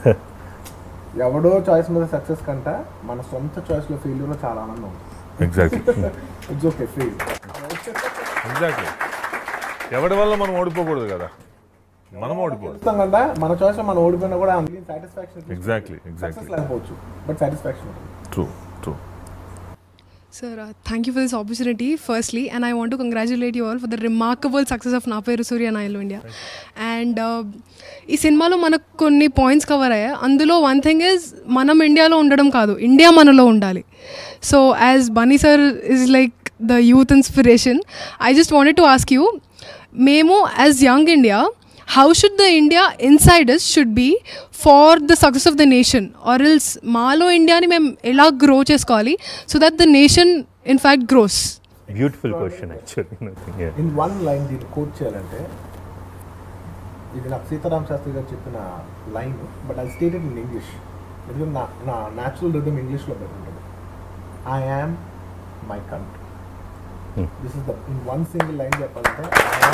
ఎవడో choice మీద success కంట మన సొంత చాయిస్లో ఫెయిల్యూర్లో చాలా ఆనందం ఉంది Exactly. It's okay fail exactly. ఎవరి వల్ల మనం ఓడిపోకూడదు కదా మనం ఓడిపోదు చూస్తాం కదా మన చాయిస్ మనం ఓడిపోయినా కూడా అందులో సాటిస్ఫాక్షన్ Exactly, exactly. సక్సెస్ లేకపోవచ్చు బట్ సాటిస్ఫాక్షన్ ఉంటుంది true true Sir, uh, thank you for this opportunity, firstly, and I want to congratulate you all for the remarkable success of నా పేరు సూర్య నాయలు ఇండియా అండ్ ఈ సినిమాలో మనకు కొన్ని పాయింట్స్ కవర్ అయ్యాయి అందులో వన్ థింగ్ ఇస్ మనం ఇండియాలో ఉండడం కాదు ఇండియా మనలో ఉండాలి so as Bunny sir is like the youth inspiration I just wanted to ask you మేము as young India how should the India inside us should be for the success of the nation or else మాలో ఇండియాని మేము ఎలా grow చేసుకోవాలి so that the nation in fact grows beautiful question actually in one line దీన్ని quote చేయాలంటే ఇది నాకు సీతారాం శాస్త్రి గారు చెప్పిన line but I stated in English ఎందుకంటే నా నా న్యాచురల్ రిథమ్ ఇంగ్లీష్లో బెటర్ ఉంటుంది I am my country Hmm. This is the in one single line చెప్పాలంటే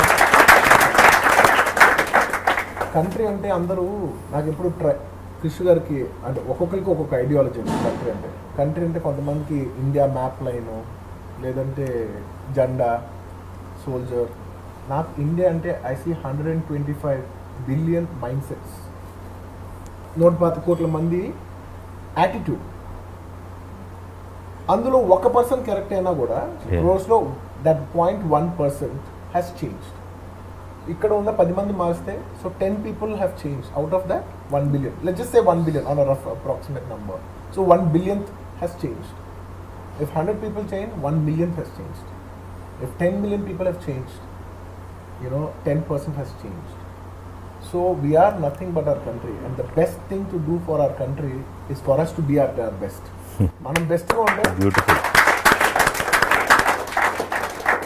కంట్రీ అంటే అందరూ నాకు ఎప్పుడు ట్రై కృషి గారికి అంటే ఒక్కొక్కరికి ఒక్కొక్క ఐడియాలజీ ఉంది కంట్రీ అంటే కంట్రీ అంటే కొంతమందికి ఇండియా మ్యాప్ లైను లేదంటే జెండా సోల్జర్ నాకు ఇండియా అంటే I see hundred and twenty five billion mind sets నూట పాతి కోట్ల మంది యాటిట్యూడ్ అందులో ఒక పర్సన్ కరెక్ట్ అయినా కూడా Yeah. రోస్లో that point one percent has changed ఇక్కడ ఉన్న పది మంది మారిస్తే so ten people have change out of that one billion let just say one billion on rough approximate number so one billion has changed if hundred people change one million has changed if ten million people have changed you know 10% has changed so we are nothing but our country and the best thing to do for our country is for us to be at our best మనం బెస్ట్గా ఉంటే beautiful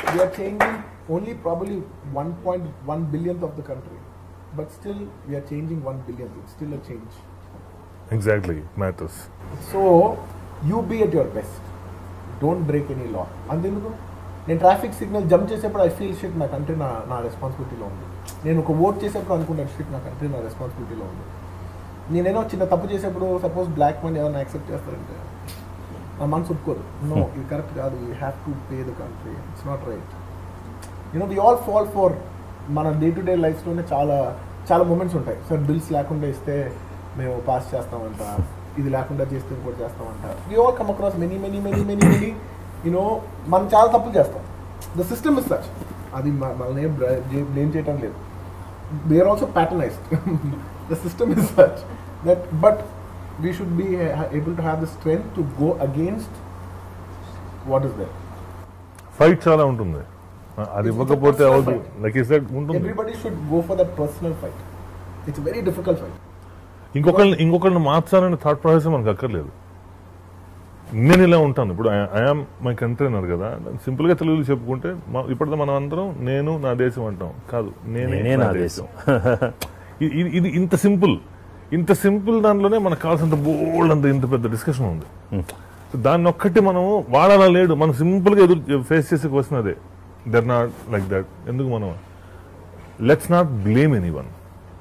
we are changing only probably 1.1 billionth of the country, but still we are changing 1 billionth. It's still a change. Exactly matters so you be at your best don't break any law అంతెందుకు నేను traffic signal jump చేసేప్పుడు I feel shit నా country నా నా రెస్పాన్సిబిలిటీలో ఉంది నేను ఒక vote చేసేప్పుడు అనుకుంటాను షిట్ నా కంట్రీ నా రెస్పాన్సిబిలిటీలో ఉంది నేనేనో చిన్న తప్పు చేసేప్పుడు సపోజ్ బ్లాక్ మనీ ఏదైనా యాక్సెప్ట్ చేస్తారంటే నా మనసు ఒప్పుకోదు నో ఇది కరెక్ట్ కాదు you have to pay the country it's not right you know we all fall for మన డే టు డే లైఫ్లోనే చాలా చాలా మూమెంట్స్ ఉంటాయి సార్ బిల్స్ లేకుండా ఇస్తే మేము పాస్ చేస్తామంట ఇది లేకుండా చేస్తే ఇంకోటి చేస్తామంట we all come across many many many many many you know మనం చాలా తప్పులు చేస్తాం ద సిస్టమ్ ఇస్ సచ్ అది మ- మనల్ని ఏం బ్లేమ్ చేయటం లేదు we are also patternized the system is such that but we should be able to have the strength to go against what is that fight చాలా ఉంటుంది అది ఇవ్వకపోతే personal అవదు fight. లైక్ ఇస్ దట్ ఉంటుంది Everybody should go for that personal fight. It's a very difficult fight. ఇంకొకరిని ఇంకొకరిని మార్చాలనే thought process మనకు అక్కర్లేదు నేను ఇలా ఉంటాను ఇప్పుడు ఐఆమ్ మై కంట్రీ అన్నారు కదా సింపుల్ గా తెలుగులో చెప్పుకుంటే మా- ఇప్పటిదా మనం అందరం నేను నా దేశం అంటాం కాదు నేనే నేనే నా నా దేశం ఇది- ఇది ఇది ఇంత సింపుల్ ఇంత సింపుల్ దానిలోనే మనకు కావాల్సినంత బోల్డ్ అంత ఇంత పెద్ద డిస్కషన్ ఉంది సో దాన్ని ఒక్కటి మనం వాడాలా లేడు మనం సింపుల్ గా ఎదురు ఫేస్ చేసే క్వశ్చన్ అదే దర్ నాట్ లైక్ దట్ ఎందుకు మనం let's not blame anyone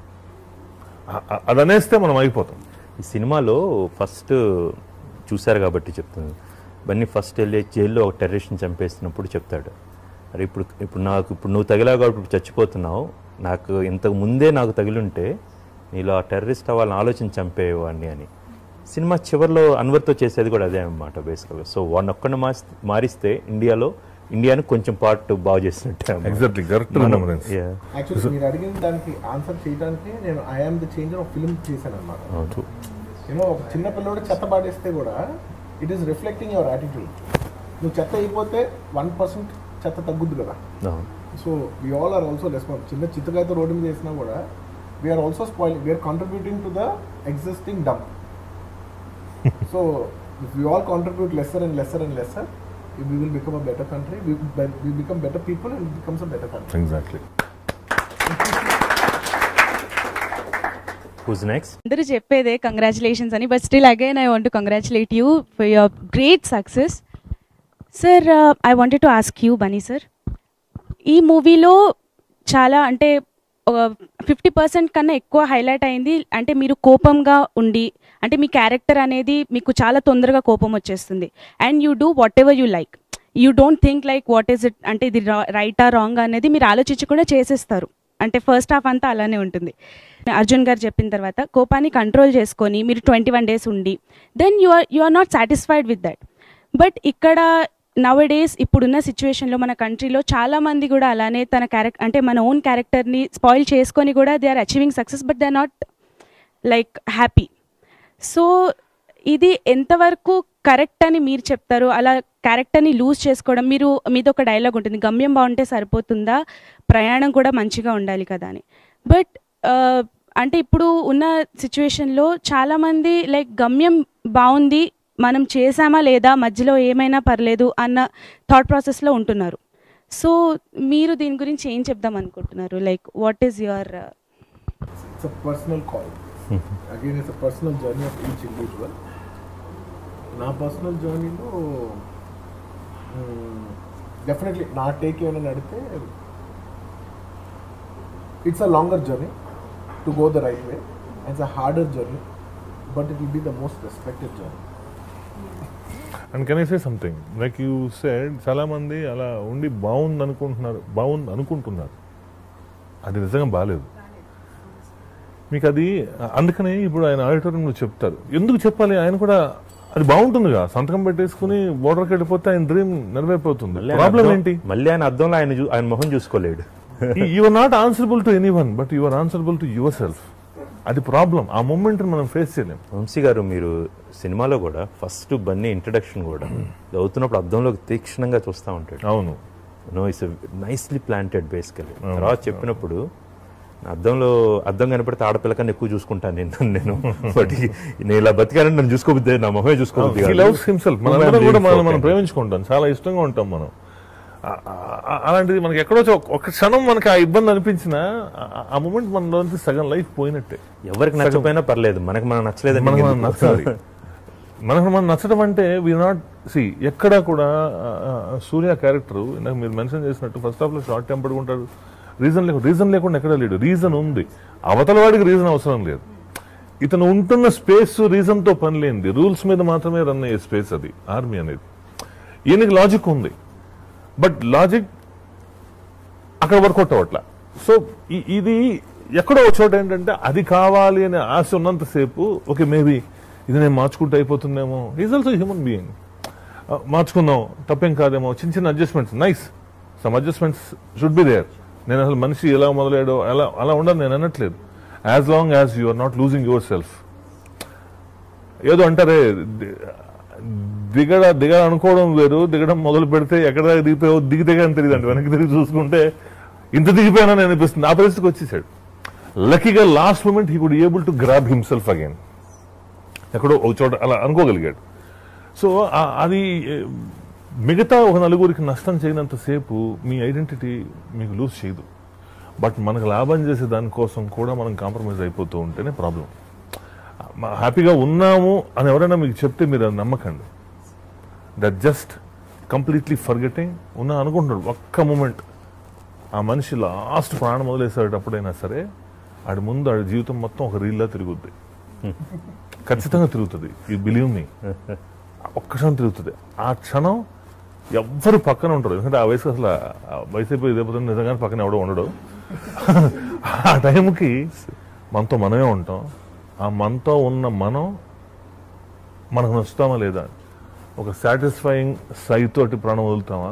అది అనేస్తే మనం అయిపోతాం ఈ సినిమాలో ఫస్ట్ చూశారు కాబట్టి చెప్తుంది బన్నీ ఫస్ట్ వెళ్ళి జైల్లో ఒక టెర్రరిస్ట్ని చంపేస్తున్నప్పుడు చెప్తాడు అరే ఇప్పుడు ఇప్పుడు నాకు ఇప్పుడు నువ్వు తగిలావు కాబట్టి ఇప్పుడు చచ్చిపోతున్నావు నాకు ఇంతకు ముందే నాకు తగిలుంటే నీలో ఆ టెర్రరిస్ట్ అవ్వాలని ఆలోచన చంపేవాడిని అని సినిమా చివరిలో అన్వర్తో చేసేది కూడా అదే అనమాట బేసికల్గా సో వాడిని ఒక్కడిని మారిస్తే మారిస్తే ఇండియాలో ఇండియాను కొంచెం పార్ట్ బాగు చేసినట్టే అన్నమాట. ఎగ్జాక్ట్లీ కరెక్ట్ మనం- రిఫరెన్స్ Yeah. యాక్చువల్లీ మీరు అడిగిన దానికి ఆన్సర్ చేయడానికి నేను I am the changer of film చేశాను అనమాట అవును. యూనో ఒక చిన్న పిల్లడు చెత్త పాడేస్తే కూడా it is reflecting your attitude నువ్వు చెత్త అయిపోతే వన్ పర్సెంట్ చెత్త తగ్గుద్ది కదా అవును. So we all are also response చిన్న చిత్తకాయతో రోడ్డు మీద వేసినా కూడా we are also spoil we are contributing to the existing dump so if you all contribute lesser and lesser and lesser we will become a better country we become better people and becomes a better country exactly Who's next? అందరూ చెప్పేదే congratulations అని but still again I want congratulate you for your great success sir I wanted to ask you Bunny sir ఈ మూవీలో చాలా అంటే fifty percent కన్నా ఎక్కువ highlight అయింది అంటే మీరు కోపంగా ఉండి అంటే మీ క్యారెక్టర్ అనేది మీకు చాలా తొందరగా కోపం వచ్చేస్తుంది and you do whatever you like you don't think like what is it అంటే ఇది రైటా రాంగ్ అనేది మీరు ఆలోచించకుండా చేసేస్తారు అంటే ఫస్ట్ హాఫ్ అంతా అలానే ఉంటుంది అర్జున్ గారు చెప్పిన తర్వాత కోపాన్ని కంట్రోల్ చేసుకొని మీరు ట్వంటీ వన్ డేస్ ఉండి then you are you are not satisfied with that but ఇక్కడ నవ్ డేస్ ఇప్పుడున్న సిచ్యువేషన్లో మన కంట్రీలో చాలా మంది కూడా అలానే తన క్యారెక్టర్ అంటే మన ఓన్ క్యారెక్టర్ని స్పాయిల్ చేసుకొని కూడా they are achieving success but they are not like happy so ఇది ఎంతవరకు కరెక్ట్ అని మీరు చెప్తారు అలా క్యారెక్టర్ని లూజ్ చేసుకోవడం మీరు మీది ఒక డైలాగ్ ఉంటుంది గమ్యం బాగుంటే సరిపోతుందా ప్రయాణం కూడా మంచిగా ఉండాలి కదా అని బట్ అంటే ఇప్పుడు ఉన్న సిచ్యువేషన్లో చాలామంది లైక్ గమ్యం బాగుంది మనం చేసామా లేదా మధ్యలో ఏమైనా పర్లేదు అన్న థాట్ ప్రాసెస్లో ఉంటున్నారు సో మీరు దీని గురించి ఏం చెప్దాం అనుకుంటున్నారు like what is your it's a personal call. Again, it's a personal journey of each individual. నా పర్సనల్ జర్నీలో డెఫినెట్లీ నా టేక్ ఏమైనా అడిగితే it's a longer journey to go the right way it's a harder journey but it will be the most respected journey and can I say something like you said చాలా మంది అలా ఉండి బాగుంది అనుకుంటున్నారు బాగుంది అనుకుంటున్నారు అది నిజంగా బాగాలేదు మీకు అది అందుకనే ఇప్పుడు ఆయన ఆడిటోరియంలో చెప్తారు ఎందుకు చెప్పాలి ఆయన కూడా అది బాగుంటుందిగా సంతకం పెట్టేసుకుని బోర్డర్కి వెళ్ళిపోతే ఆయన డ్రీమ్ నెరవేరిపోతుంది మళ్ళీ ఆయన ప్రాబ్లం అద్దం- ఏంటి మళ్ళీ ఆయన అద్దంలో ఆయన చూ- ఆయన మొహం చూసుకోలేడు you are not answerable to anyone but you are answerable to yourself అది ప్రాబ్లం ఆ మూమెంట్ మనం ఫేస్ చేయలేం వంశీ గారు మీరు సినిమాలో కూడా ఫస్ట్ బన్నీ ఇంట్రడక్షన్ కూడా చదువుతున్నప్పుడు అద్దంలోకి తీక్షణంగా చూస్తూ ఉంటాడు అవును no it's nicely planted basically తర్వాత చెప్పినప్పుడు నా అద్దంలో అద్దం కనపడితే ఆడపిల్ల కన్నా ఎక్కువ చూసుకుంటాను నేను నేను బట్ నేను ఇలా బతికానని నన్ను చూసుకోబుద్ది నా మొహమే చూసుకోబుద్ది హీ లవ్స్ హిమ్సెల్ఫ్ మనందరం కూడా మనం మనం ప్రేమించుకుంటాం చాలా ఇష్టంగా ఉంటాం మనం ఆ- ఆ- అలాంటిది మనకి ఎక్కడో చో- ఒక క్షణం మనకి ఆ ఇబ్బంది అనిపించినా ఆ- ఆ మూమెంట్ మనలోంచి సగం లైఫ్ పోయినట్టే ఎవరికి నచ్చకపోయినా పర్లేదు మనకి మనం నచ్చలేదని మనకు మనం ఎందుకు? నచ్చాలి మనకు మనం నచ్చడం అంటే వీ నాట్ సి ఎక్కడ కూడా ఆ, ఆ, సూర్య క్యారెక్టర్ ఇందాక మీరు మెన్షన్ చేసినట్టు ఫస్ట్ హాఫ్ లో షార్ట్ టెంపర్డ్ ఉంటాడు రీజన్ లేకుండా రీజన్ లేకుండా ఎక్కడ లేడు రీజన్ ఉంది అవతల వాడికి రీజన్ అవసరం లేదు ఇతను ఉంటున్న స్పేస్ రీజన్ తో పని లేనిది రూల్స్ మీద మాత్రమే రన్ అయ్యే స్పేస్ అది ఆర్మీ అనేది ఈయనకి లాజిక్ ఉంది బట్ లాజిక్ అక్కడ వర్కౌట్ అవ్వట్లా సో ఈ- ఇది ఎక్కడో ఒక చోట ఏంటంటే అది కావాలి అనే ఆశ ఉన్నంతసేపు ఓకే మేబీ ఇది నేను మార్చుకుంటే అయిపోతుందేమో ఈజ్ ఆల్సో హ్యూమన్ బీయింగ్ మార్చుకుందాం తప్పేం కాదేమో చిన్న చిన్న adjustments nice some adjustments should be there నేను అసలు మనిషి ఎలా మొదలాడో అలా అలా ఉండదు నేను అనట్లేదు as long as you are not losing yourself ఏదో అంటారే ది- దిగడ దిగడ అనుకోవడం వేరు దిగడం మొదలు పెడితే ఎక్కడ దాకా దిగిపోయావో దిగితే కానీ తెలియదు అంటే వెనక్కి తిరిగి చూసుకుంటే ఇంత దిగిపోయానని అనిపిస్తుంది ఆ పరిస్థితికి వచ్చేసాడు లక్కీగా last moment he could able to grab himself again ఎక్కడో ఒక చోట అలా అనుకోగలిగాడు సో ఆ- అది ఏ, మిగతా ఒక నలుగురికి నష్టం చేయనంతసేపు మీ ఐడెంటిటీ మీకు లూజ్ చేయదు బట్ మనకు లాభం చేసే దానికోసం కూడా మనం కాంప్రమైజ్ అయిపోతూ ఉంటేనే ప్రాబ్లం హ్యాపీగా ఉన్నాము అని ఎవరైనా మీకు చెప్తే మీరు అది నమ్మకండి దట్ జస్ట్ కంప్లీట్లీ ఫర్గెటింగ్ ఉన్నా అనుకుంటున్నాడు ఒక్క మూమెంట్ ఆ మనిషి లాస్ట్ ప్రాణం వదిలేసేటప్పుడైనా సరే ఆడి ముందు ఆడి జీవితం మొత్తం ఒక రీల్లా తిరుగుద్ది ఖచ్చితంగా తిరుగుతుంది ఈ బిలీవ్ మీ ఒక్క క్షణం తిరుగుతుంది ఆ క్షణం ఎవ్వరు పక్కన ఉంటారు ఎందుకంటే ఆ వయసు అసలు ఆ వయసు అయిపోయి ఇదే నిజంగానే పక్కన ఎవడో ఉండడు ఆ టైంకి మనతో మనమే ఉంటాం ఆ మనతో ఉన్న మనం మనకు నచ్చుతామా లేదా ఒక సాటిస్ఫైయింగ్ సైతోటి ప్రాణం వదులుతామా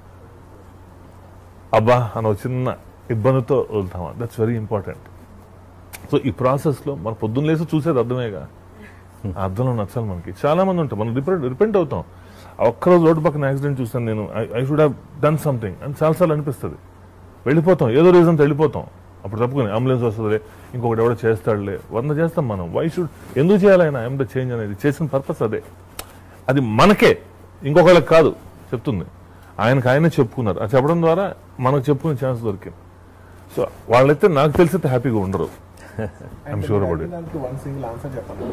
అబ్బా అని ఒక చిన్న ఇబ్బందితో వదులుతామా దట్స్ వెరీ ఇంపార్టెంట్ సో ఈ ప్రాసెస్లో మన పొద్దున్న లేసి చూసేది అర్థమేగా ఆ అర్థంలో నచ్చాలి మనకి చాలా మంది ఉంటాం మనం రిపెంట్ రిపెంట్ అవుతాం ఆ ఒక్కరోజు రోడ్డు పక్కన యాక్సిడెంట్ చూస్తాను నేను I should have done something అని చాలాసార్లు అనిపిస్తుంది వెళ్ళిపోతాం ఏదో రీజన్ వెళ్ళిపోతాం అప్పుడు తప్పుకొని అంబులెన్స్ వస్తుందిలే ఇంకొకటి ఎవడో చేస్తాడులే వంద చేస్తాం మనం వై షుడ్ ఎందుకు చేయాలి ఆయన ఐఎమ్ ద చేంజ్ అనేది చేసిన పర్పస్ అదే అది మనకే ఇంకొకళ్ళకి కాదు చెప్తుంది ఆయనకు ఆయనే చెప్పుకున్నారు అది చెప్పడం ద్వారా మనకు చెప్పుకునే ఛాన్స్ దొరికింది సో వాళ్ళైతే నాకు తెలిసి హ్యాపీగా ఉండరు ఐఎమ్ షూర్ అబౌట్ ఇట్ దానికి వన్ సింగిల్ ఆన్సర్ చెప్పండి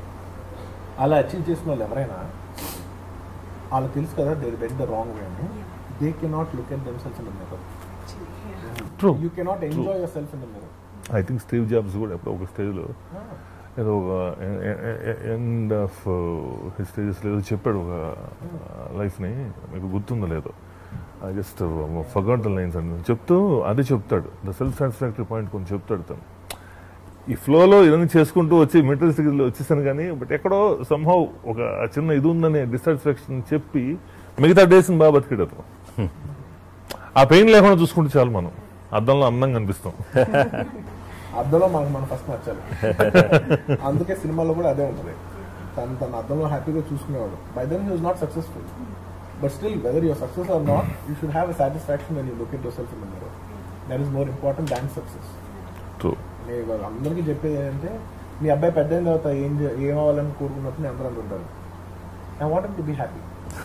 అలా అచీవ్ చేసిన వాళ్ళు ఎవరైనా వాళ్ళకి తెలుసు కదా దే వెంట ద రాంగ్ వే అని they cannot look at themselves in the mirror true you cannot enjoy yourself in the mirror I think Steve Jobs కూడా ఎప్పుడో ఒక స్టేజ్లో ఏదో ఒక ఎండ్ ఆఫ్ స్టేజెస్ ఏదో చెప్పాడు ఒక లైఫ్ని మీకు గుర్తుందో లేదో I just forgot the lines అని చెప్తూ అది చెప్తాడు ద సెల్ఫ్ సాటిస్ఫాక్టరీ పాయింట్ కొంచెం చెప్తాడు తను ఈ ఫ్లోలో ఇవన్నీ చేసుకుంటూ వచ్చి మెటీరియల్స్ వచ్చేసాను కానీ బట్ ఎక్కడో సంహౌ ఒక చిన్న ఇది ఉందనే డిసాటిస్ఫాక్షన్ చెప్పి మిగతా డేస్ని బాగా బతికాడు అతను ఆ పెయిన్ లేకుండా చూసుకుంటే చాలు మనం అద్దంలో అందంగా కనిపిస్తాం అద్దంలో మనకు మనం ఫస్ట్ నచ్చాలి అందుకే సినిమాలో కూడా అదే ఉంటుంది తను తన అద్దంలో హ్యాపీగా చూసుకునేవాడు by then he was not successful but still whether your success or not you should have a satisfaction when you look it yourself in the mirror that is more important than success true నేను ఇవాళ అందరికీ చెప్పేది ఏంటంటే మీ అబ్బాయి పెద్ద అయిన తర్వాత ఏం చే- ఏం అవ్వాలని కోరుకున్నప్పుడు నేను అందరూ అంటుంటారు I want to be happy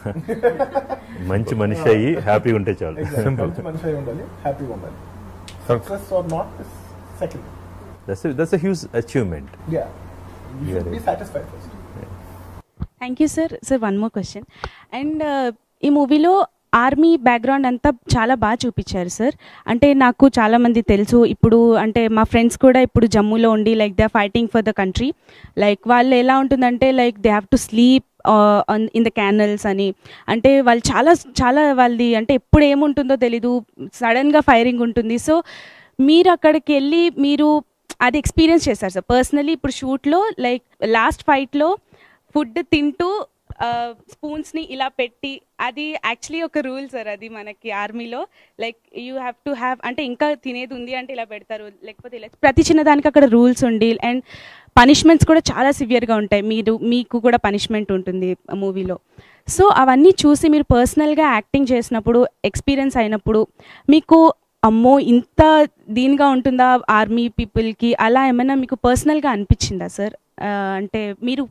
మంచి మనిషి అయ్యి హ్యాపీగా ఉంటే చాలు మంచి మనిషి అయి ఉండాలి హ్యాపీగా ఉండాలి success or not second that's that's a huge achievement yeah you should be satisfied first thank you sir sir one more question and ఈ మూవీలో ఆర్మీ బ్యాక్గ్రౌండ్ అంతా చాలా బాగా చూపించారు సార్ అంటే నాకు చాలా మంది తెలుసు ఇప్పుడు అంటే మా ఫ్రెండ్స్ కూడా ఇప్పుడు జమ్మూలో ఉండి like they are fighting for the country like వాళ్ళు ఎలా ఉంటుందంటే like they have to sleep in the canals అని అంటే వాళ్ళు చాలా చాలా వాళ్ళది అంటే ఎప్పుడు ఏముంటుందో తెలీదు సడన్గా ఫైరింగ్ ఉంటుంది సో మీరు అక్కడికి వెళ్ళి మీరు అది ఎక్స్పీరియన్స్ చేస్తారు సార్ పర్సనలీ ఇప్పుడు షూట్లో లైక్ లాస్ట్ ఫైట్లో ఫుడ్ తింటూ స్పూన్స్ని ఇలా పెట్టి అది యాక్చువల్లీ ఒక రూల్ సార్ అది మనకి ఆర్మీలో like you have to have అంటే ఇంకా తినేది ఉంది అంటే ఇలా పెడతారు లేకపోతే ఇలా ప్రతి చిన్నదానికి అక్కడ రూల్స్ ఉండి అండ్ పనిష్మెంట్స్ కూడా చాలా సివియర్గా ఉంటాయి మీరు మీకు కూడా పనిష్మెంట్ ఉంటుంది మూవీలో సో అవన్నీ చూసి మీరు పర్సనల్గా యాక్టింగ్ చేసినప్పుడు ఎక్స్పీరియన్స్ అయినప్పుడు మీకు అమ్మో ఇంత దీనిగా ఉంటుందా ఆర్మీ పీపుల్కి అలా ఏమైనా మీకు పర్సనల్గా అనిపించిందా సార్ అంటే మీరు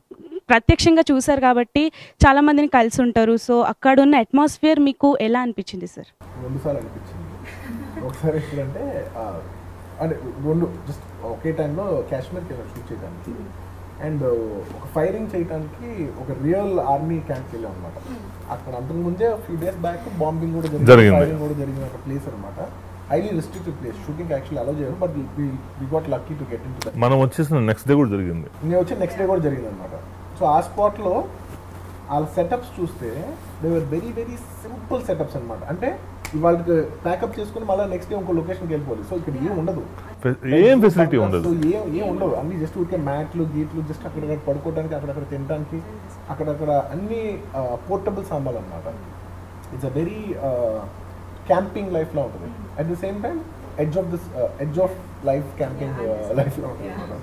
ప్రత్యక్షంగా చూసారు కాబట్టి చాలా మందిని కలిసి ఉంటారు సో అక్కడ ఉన్న అట్మాస్ఫియర్ మీకు ఎలా అనిపించింది సార్ రెండు సార్లు అనిపించింది ఒకసారి ఎప్పుడంటే ఆ, అంటే రెండు జస్ట్ ఒకే టైంలో కాశ్మీర్కి వెళ్ళాం షూట్ చేయడానికి అండ్ ఒక ఫైరింగ్ చేయడానికి ఒక రియల్ ఆర్మీ క్యాంప్కి వెళ్ళాం అనమాట అక్కడ అంతకు ముందే ఫ్యూ డేస్ బ్యాక్ బాంబింగ్ కూడా జరిగింది జరిగింది. ఫైరింగ్ కూడా జరిగిన ఒక ప్లేస్ అనమాట highly restricted place shooting actually allow చేయరు but we got lucky to get in into మనం వచ్చేసిన నెక్స్ట్ డే కూడా జరిగింది నేను వచ్చి నెక్స్ట్ డే కూడా జరిగింది అనమాట సో ఆ స్పాట్లో వాళ్ళ సెటప్స్ చూస్తే they were very very simple setups అనమాట అంటే వాళ్ళకి ప్యాకప్ చేసుకుని మళ్ళీ నెక్స్ట్ డే ఇంకో లొకేషన్కి వెళ్ళిపోవాలి సో ఇక్కడ ఏం ఉండదు ఫె- ఏం ఫెసిలిటీ ఉండదు సో ఏం ఏం ఉండవు అన్ని జస్ట్ ఊరికే మ్యాట్లు గీట్లు జస్ట్ అక్కడక్కడ పడుకోవడానికి అక్కడక్కడ తినడానికి అక్కడక్కడ అన్ని పోర్టబుల్ సామాన్లు అనమాట ఇట్స్ అ వెరీ క్యాంపింగ్ లైఫ్లో ఉంటుంది at the same time edge of this edge of life camping లైఫ్లో ఉంటుంది అనమాట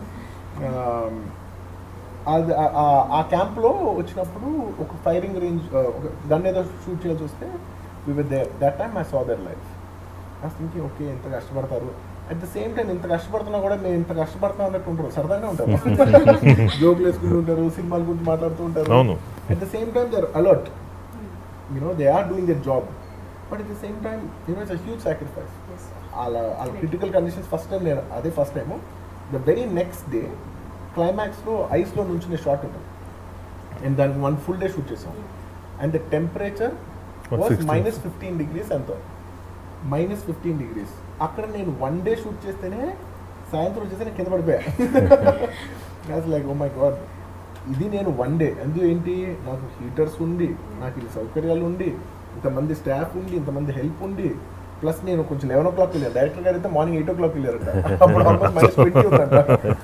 అది ఆ- ఆ- ఆ క్యాంప్లో వచ్చినప్పుడు ఒక ఫైరింగ్ రేంజ్ ఒక గన్ ఏదో షూట్ చేయాల్సి వస్తే we with there that time I saw their life I thinking okay ఎంత కష్టపడతారు అట్ ద సేమ్ టైం ఇంత కష్టపడుతున్నా కూడా మేము ఇంత కష్టపడతాం అన్నట్టు ఉంటారు సరదాగా ఉంటారు జోకులు వేసుకుంటూ ఉంటారు సినిమాల గురించి మాట్లాడుతూ ఉంటారు అవును. At the same time their alert you know they are doing their job but at the same time you know it's a huge sacrifice వాళ్ళ వాళ్ళ క్రిటికల్ కండిషన్స్ ఫస్ట్ టైం నేను అదే first time the very next day క్లైమాక్స్లో ఐస్లో నుంచునే shot ఉంటుంది and దానికి one full day shoot చేసాం and the temperature was 16. Minus fifteen degrees ఎంత మైనస్ ఫిఫ్టీన్ డిగ్రీస్ అక్కడ నేను వన్ డే షూట్ చేస్తేనే సాయంత్రం వచ్చేసి నేను కింద పడిపోయా లైక్ ఓ మై గాడ్ ఇది నేను వన్ డే ఎందుకు ఏంటి నాకు హీటర్స్ ఉండి నాకు ఇది సౌకర్యాలు ఉండి ఇంతమంది స్టాఫ్ ఉండి ఇంతమంది హెల్ప్ ఉండి ప్లస్ నేను కొంచెం లెవెన్ ఓ క్లాక్ వెళ్ళాను డైరెక్టర్ గారు అయితే మార్నింగ్ ఎయిట్ ఓ క్లాక్ వెళ్ళారంట అప్పుడు ఆల్మోస్ట్ మైనస్ ట్వంటీ ఉందంట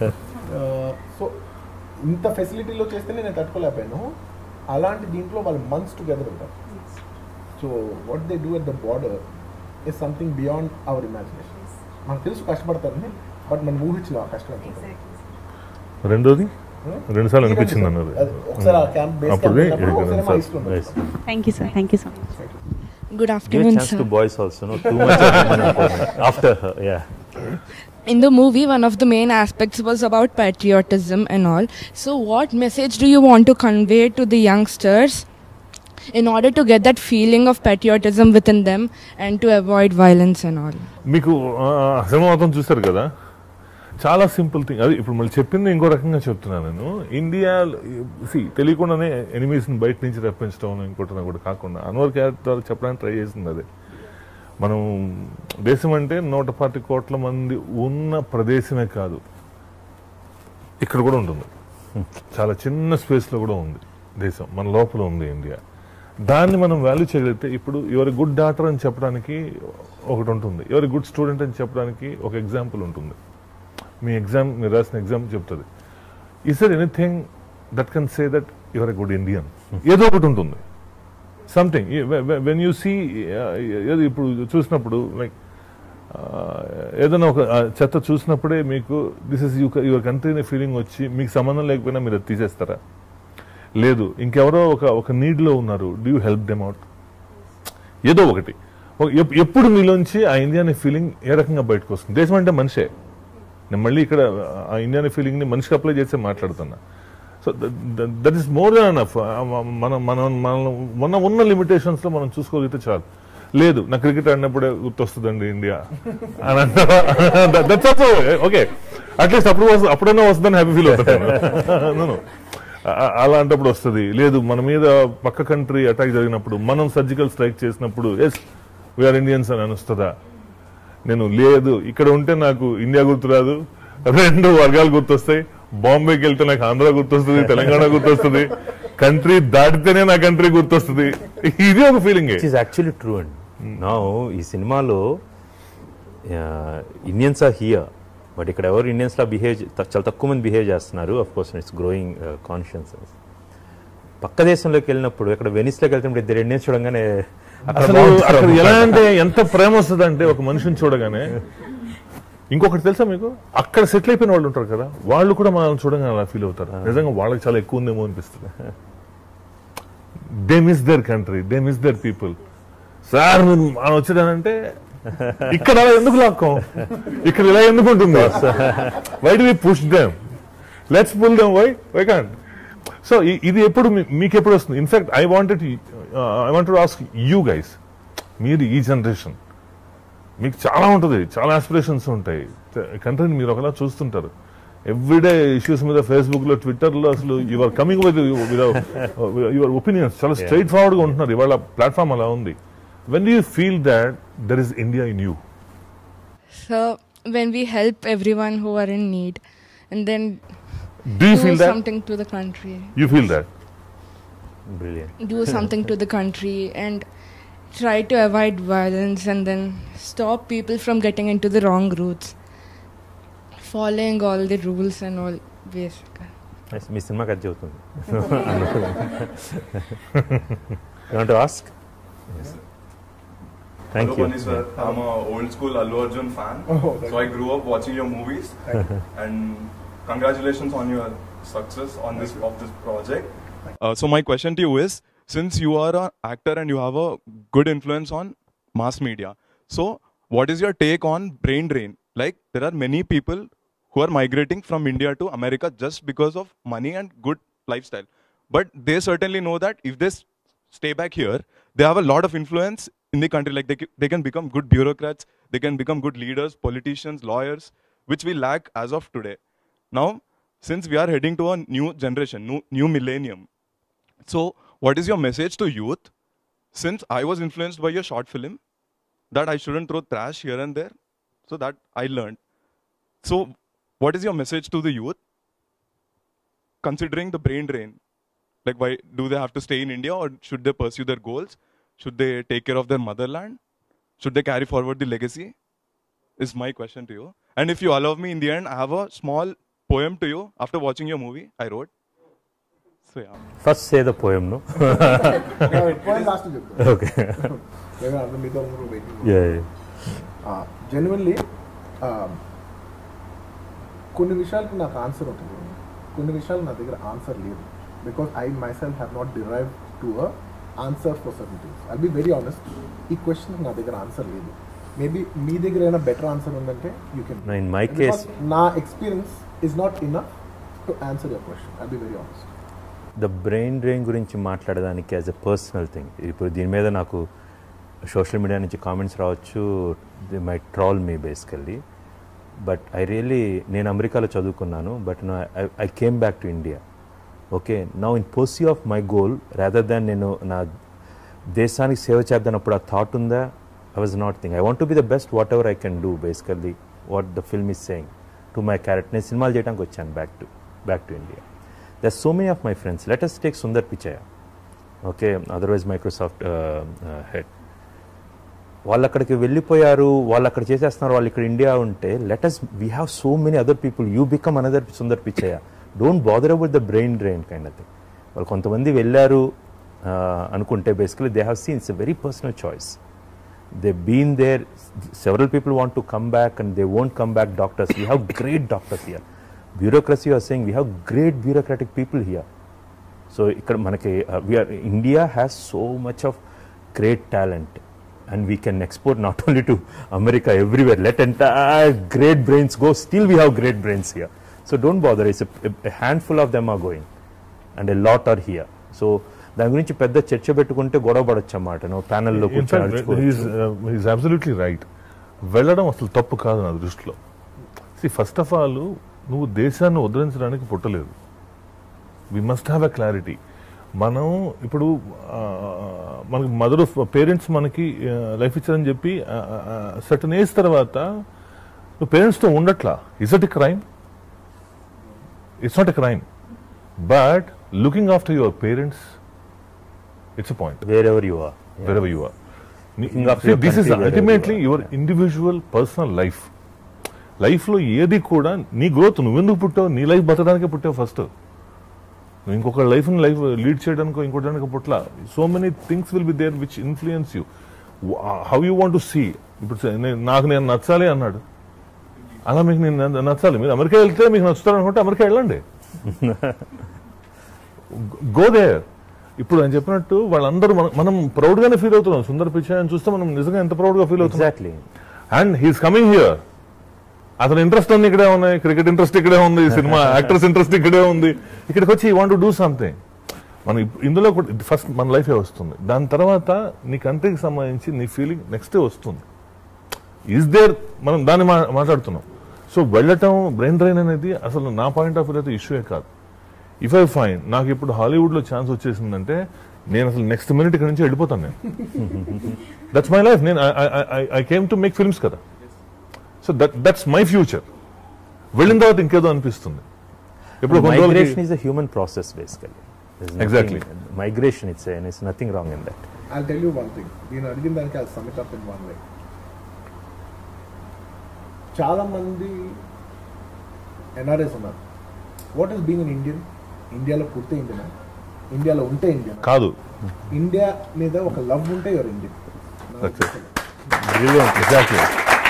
సో ఇంత ఫెసిలిటీలో చేస్తేనే నేను తట్టుకోలేకపోయాను అలాంటి దీంట్లో వాళ్ళు మంత్స్ టుగెదర్ ఉంటారు so what they do at the border is something beyond our imagination మనకు తెలుసు కష్టపడతారని బట్ మనం ఊహించలేం ఆ కష్టం ఎంత ఉంటుందో. రెండోది Hmm? రెండు సార్లు మీకంటే అనిపించింది సార్, అన్నది అది ఒకసారి ఆ క్యాంప్ బేస్ అప్పుడు క్యాంప్ వెళ్ళినప్పుడు ఒకసారి మా ఇష్టం ఉండదు. Nice. Thank you sir thank you so much Good Give a afternoon, chance sir. to boys also, no? Too much of women empowerment. After her, yeah. In the movie, one of the main aspects was about patriotism and all. So, what message do you want to convey to the youngsters in order to get that feeling of patriotism within them and to avoid violence and all? మీకు ఆ, cinema మొత్తం చూస్తారు కదా చాలా simple thing అది ఇప్పుడు మళ్ళీ చెప్పింది ఇంకో రకంగా చెప్తున్నాను నేను ఇండియా సి తెలియకుండానే ఎనిమీస్ని బయట నుంచి రప్పించడం ఇంకోటి కూడా కాకుండా అన్వర్ క్యారెక్టర్ చెప్పడానికి ట్రై చేసింది అదే మనం దేశం అంటే నూట పాతి కోట్ల మంది ఉన్న ప్రదేశమే కాదు ఇక్కడ కూడా ఉంటుంది చాలా చిన్న స్పేస్లో కూడా ఉంది దేశం మన లోపల ఉంది ఇండియా దాన్ని మనం వాల్యూ చేయగలిగితే ఇప్పుడు యువర్ గుడ్ డాటర్ అని చెప్పడానికి ఒకటి ఉంటుంది యువర్ గుడ్ స్టూడెంట్ అని చెప్పడానికి ఒక ఎగ్జాంపుల్ ఉంటుంది మీ ఎగ్జామ్ మీరు రాసిన ఎగ్జామ్ చెప్తుంది is there anything that can say that your a good Indian ఏదో ఒకటి ఉంటుంది సంథింగ్ వెన్ యూ సీ ఏదో ఇప్పుడు చూసినప్పుడు లైక్ ఏదైనా ఒక ఆ, చెత్త చూసినప్పుడే మీకు దిస్ ఇస్ యువర్ కంట్రీ అనే ఫీలింగ్ వచ్చి మీకు సంబంధం లేకపోయినా మీరు అది తీసేస్తారా లేదు ఇంకెవరో ఒక ఒక నీడ్లో ఉన్నారు do you help them out ఏదో ఒకటి ఒక- ఎప్- ఎప్పుడు మీలోంచి ఆ ఇండియా అనే ఫీలింగ్ ఏ రకంగా బయటకు వస్తుంది దేశం అంటే మనిషే నేను మళ్ళీ ఇక్కడ ఆ ఇండియా అనే ఫీలింగ్ని మనిషికి అప్లై చేసి మాట్లాడుతున్నా so that is more than enough మనం మనం మనం మొన్న ఉన్న లిమిటేషన్స్లో మనం చూసుకోగలిగితే చాలు లేదు నా క్రికెట్ ఆడినప్పుడే గుర్తొస్తుందండి ఇండియా అని అంటారా దట్స్ ఆల్సో ఓకే అట్లీస్ట్ అప్పుడు వస్తు- అప్పుడైనా వస్తుందని హ్యాపీ ఫీల్ అవుతాను అలాంటప్పుడు వస్తుంది లేదు మన మీద పక్క కంట్రీ అటాక్ జరిగినప్పుడు మనం సర్జికల్ స్ట్రైక్ చేసినప్పుడు ఎస్ వీఆర్ ఇండియన్స్ అని అనిస్తుందా నేను లేదు ఇక్కడ ఉంటే నాకు ఇండియా గుర్తురాదు రెండు వర్గాలు గుర్తొస్తాయి బాంబేకి వెళ్తే నాకు ఆంధ్ర గుర్తొస్తుంది తెలంగాణ గుర్తొస్తుంది కంట్రీ దాటితేనే నా కంట్రీ గుర్తొస్తుంది ఇది ఒక feeling it is actually true అండి నా ఈ సినిమాలో ఇండియన్స్ ఆర్ హియర్ బట్ ఇక్కడ ఎవరు ఇండియన్స్ లా బిహేవ్ చాలా తక్కువ మంది బిహేవ్ చేస్తున్నారు of course it's growing conscience పక్క దేశంలోకి వెళ్ళినప్పుడు ఇక్కడ వెనిస్లోకి వెళ్తున్నప్పుడు ఇద్దరు ఇండియన్స్ చూడంగానే అక్కడ అసలు బాగుంటారు అక్కడ అన్నమాట. ఎలా అంటే ఎంత ప్రేమ వస్తుంది అంటే ఒక మనిషిని చూడగానే ఇంకొకటి తెలుసా మీకు అక్కడ సెటిల్ అయిపోయిన వాళ్ళు ఉంటారు కదా వాళ్ళు కూడా మనల్ని చూడగానే అలా ఫీల్ అవుతారు నిజంగా వాళ్ళకి చాలా ఎక్కువ ఉందేమో అనిపిస్తుంది they miss their country they miss their people sir మీరు మనం వచ్చాడంటే ఇక్కడ అలా ఎందుకు లాక్కం ఇక్కడ ఇలా ఎందుకు ఉంటుంది why do we push them let's pull them why why can't so ఇది ఎప్పుడు మీ- మీకు ఎప్పుడు వస్తుంది in fact I wanted I want ask you guys మీరు ఈ జనరేషన్ మీకు చాలా ఉంటుంది చాలా ఆస్పిరేషన్స్ ఉంటాయి కంట్రీని మీరు ఒకలా చూస్తుంటారు ఎవ్రీడే ఇష్యూస్ మీద ఫేస్బుక్ లో ట్విట్టర్ లో అసలు your coming with your opinions చాలా స్ట్రైట్ ఫార్వర్డ్ గా ఉంటున్నారు ఇవాళ ప్లాట్ఫామ్ అలా ఉంది when you feel that there is India in you So when we help everyone who are in need, and then do you do feel that something to the country, you feel that brilliant do something to the country, and try to avoid violence, and then stop people from getting into the wrong routes, following all the rules and all. Basically. మీ సినిమాకి అది చెబుతుంది ask thank Hello, you Bunny sir. I'm a old school Allu Arjun fan. Oh, thank so I grew up watching your movies. and congratulations on your success on this of this project. Uh, so my question to you is, since you are an actor and you have a good influence on mass media, so what is your take on brain drain? Like there are many people who are migrating from India to America just because of money and good lifestyle, but they certainly know that if they s- stay back here, they have a lot of influence in the country. Like they, ca- they can become good bureaucrats, they can become good leaders, politicians, lawyers, which we lack as of today. Now, since we are heading to a new generation, new, new millennium, so what is your message to youth? Since I was influenced by your short film, that I shouldn't throw trash here and there, so that I learned. So, what is your message to the youth? Considering the brain drain, like why do they have to stay in India or should they pursue their goals? Should they take care of their motherland? Should they carry forward the legacy? Is my question to you. And if you allow me in the end, I have a small poem to you after watching your movie I wrote. So yeah. First say the పోయంను last చెప్తాను okay లేదా అందరూ మీతో waiting genuinely కొన్ని విషయాలకు నాకు answer ఉంటుంది కొన్ని విషయాలు నా దగ్గర ఆన్సర్ లేదు because I myself have not derive to a answer for certain things I be very honest ఈ క్వశ్చన్ నా దగ్గర ఆన్సర్ లేదు మేబీ మీ దగ్గర ఏమైనా బెటర్ ఆన్సర్ ఉందంటే you can No, in my case- నా experience is not enough to answer your question I be very honest the brain drain గురించి మాట్లాడడానికి యాజ్ ఎ పర్సనల్ థింగ్ ఇప్పుడు దీని మీద నాకు సోషల్ మీడియా నుంచి కామెంట్స్ రావచ్చు they may troll me basically but I really నేను అమెరికాలో చదువుకున్నాను but I came back to India okay now in pursuit of my goal rather than నేను నా దేశానికి సేవ చేద్దానప్పుడు ఆ థాట్ ఉందా I was not thing I want to be the best whatever I can do basically what the film is saying to my character నేను సినిమాలు చేయడానికి వచ్చాను back to back to India there so many of my friends let us take Sundar Pichai okay otherwise Microsoft head వాళ్ళు అక్కడికి వెళ్ళిపోయారు వాళ్ళు అక్కడ చేసేస్తున్నారు వాళ్ళు ఇక్కడ ఇండియా ఉంటే let us we have so many other people you become another Sundar Pichai don't bother about the brain drain kind of thing వాళ్ళు కొంతమంది వెళ్ళారు uh, అనుకుంటే basically they have seen it's a very personal choice they been there several people want to come back and they won't come back doctors we have great doctors here bureaucracy are saying we have great bureaucratic people here so ఇక్కడ మనకి we are India has so much of great talent and we can export not only to America everywhere let entire great brains go still we have great brains here so don't bother it's handful of them are going and a lot are here so దాని గురించి పెద్ద చర్చ పెట్టుకుంటే గొడవ పడొచ్చు అన్నమాట నువ్వు ప్యానల్లో కూర్చొని అరుచుకోవచ్చు. Is absolutely right వెళ్ళడం అసలు తప్పు కాదు నా దృష్టిలో సి ఫస్ట్ ఆఫ్ ఆల్ నువ్వు దేశాన్ని ఉద్ధరించడానికి పుట్టలేదు we must have a clarity మనం ఇప్పుడు ఆ, మనకి మదర్ పేరెంట్స్ మనకి లైఫ్ ఇచ్చారని చెప్పి సర్టన్ ఏజ్ తర్వాత నువ్వు పేరెంట్స్తో ఉండట్లా is at a crime it's not a crime but looking after your parents it's a point wherever you are. wherever you are. Looking after See, your this is country wherever ultimately you are. your individual personal life. లైఫ్లో ఏది కూడా నీ growth నువ్వెందుకు పుట్టావు నీ life బతకడానికే పుట్టావు first నువ్వు ఇంకొక లైఫ్ని లైఫ్ లీడ్ చేయడానికో ఇంకోటి దానికి పుట్ల so many things will be there which influence you how you want to see ఇప్పుడు సే- నేను- నాకు నేను నచ్చాలి అన్నాడు అలా మీకు నేను న- నచ్చాలి మీరు అమెరికా వెళ్తే మీకు నచ్చుతారు అనుకుంటే అమెరికా వెళ్ళండి గో దేర్ ఇప్పుడు ఆయన చెప్పినట్టు వాళ్ళందరూ మనం మనం ప్రౌడ్ గానే ఫీల్ అవుతున్నాం సుందర్ పిచ్చాయని చూస్తే మనం నిజంగా ఎంత ప్రౌడ్ గా ఫీల్ అవుతున్నాం Exactly. And he's coming here అతని ఇంట్రెస్ట్ అన్ని ఇక్కడే ఉన్నాయి క్రికెట్ ఇంట్రెస్ట్ ఇక్కడే ఉంది సినిమా యాక్టర్స్ ఇంట్రెస్ట్ ఇక్కడే ఉంది ఇక్కడికి వచ్చి వాంట్ డూ సంథింగ్ మనం ఇప్- ఇందులో కూడా ఫస్ట్ మన లైఫే వస్తుంది దాని తర్వాత నీ కంట్రీకి సంబంధించి నీ ఫీలింగ్ నెక్స్ట్ వస్తుంది ఈజ్ దేర్ మనం దాన్ని మా మాట్లాడుతున్నాం సో వెళ్ళటం బ్రెయిన్ డ్రైన్ అనేది అసలు నా పాయింట్ ఆఫ్ వ్యూ అయితే ఇష్యూయే కాదు ఇఫ్ ఐ ఫైన్ నాకు ఇప్పుడు హాలీవుడ్లో ఛాన్స్ వచ్చేసిందంటే నేను అసలు నెక్స్ట్ మినిట్ ఇక్కడ నుంచి వెళ్ళిపోతాను నేను దట్స్ మై లైఫ్ నేను I came to make films కదా so that that's my future వెళ్ళిన తర్వాత ఇంకేదో అనిపిస్తుంది ఇప్పుడు కొన్ని మైగ్రేషన్ రోజులకి is a human process basically Exactly. Migration it's it's nothing wrong in that I tell you one thing నేను అడిగిన దానికి అది sum it up in one way చాలా మంది ఎన్ఆర్ఎస్ ఉన్నారు what is being in Indian ఇండియాలో పుడితే ఇండియన్ ఇండియాలో ఉంటే ఇండియన్ కాదు ఇండియా మీద ఒక లవ్ ఉంటే your Indian That's it. Exactly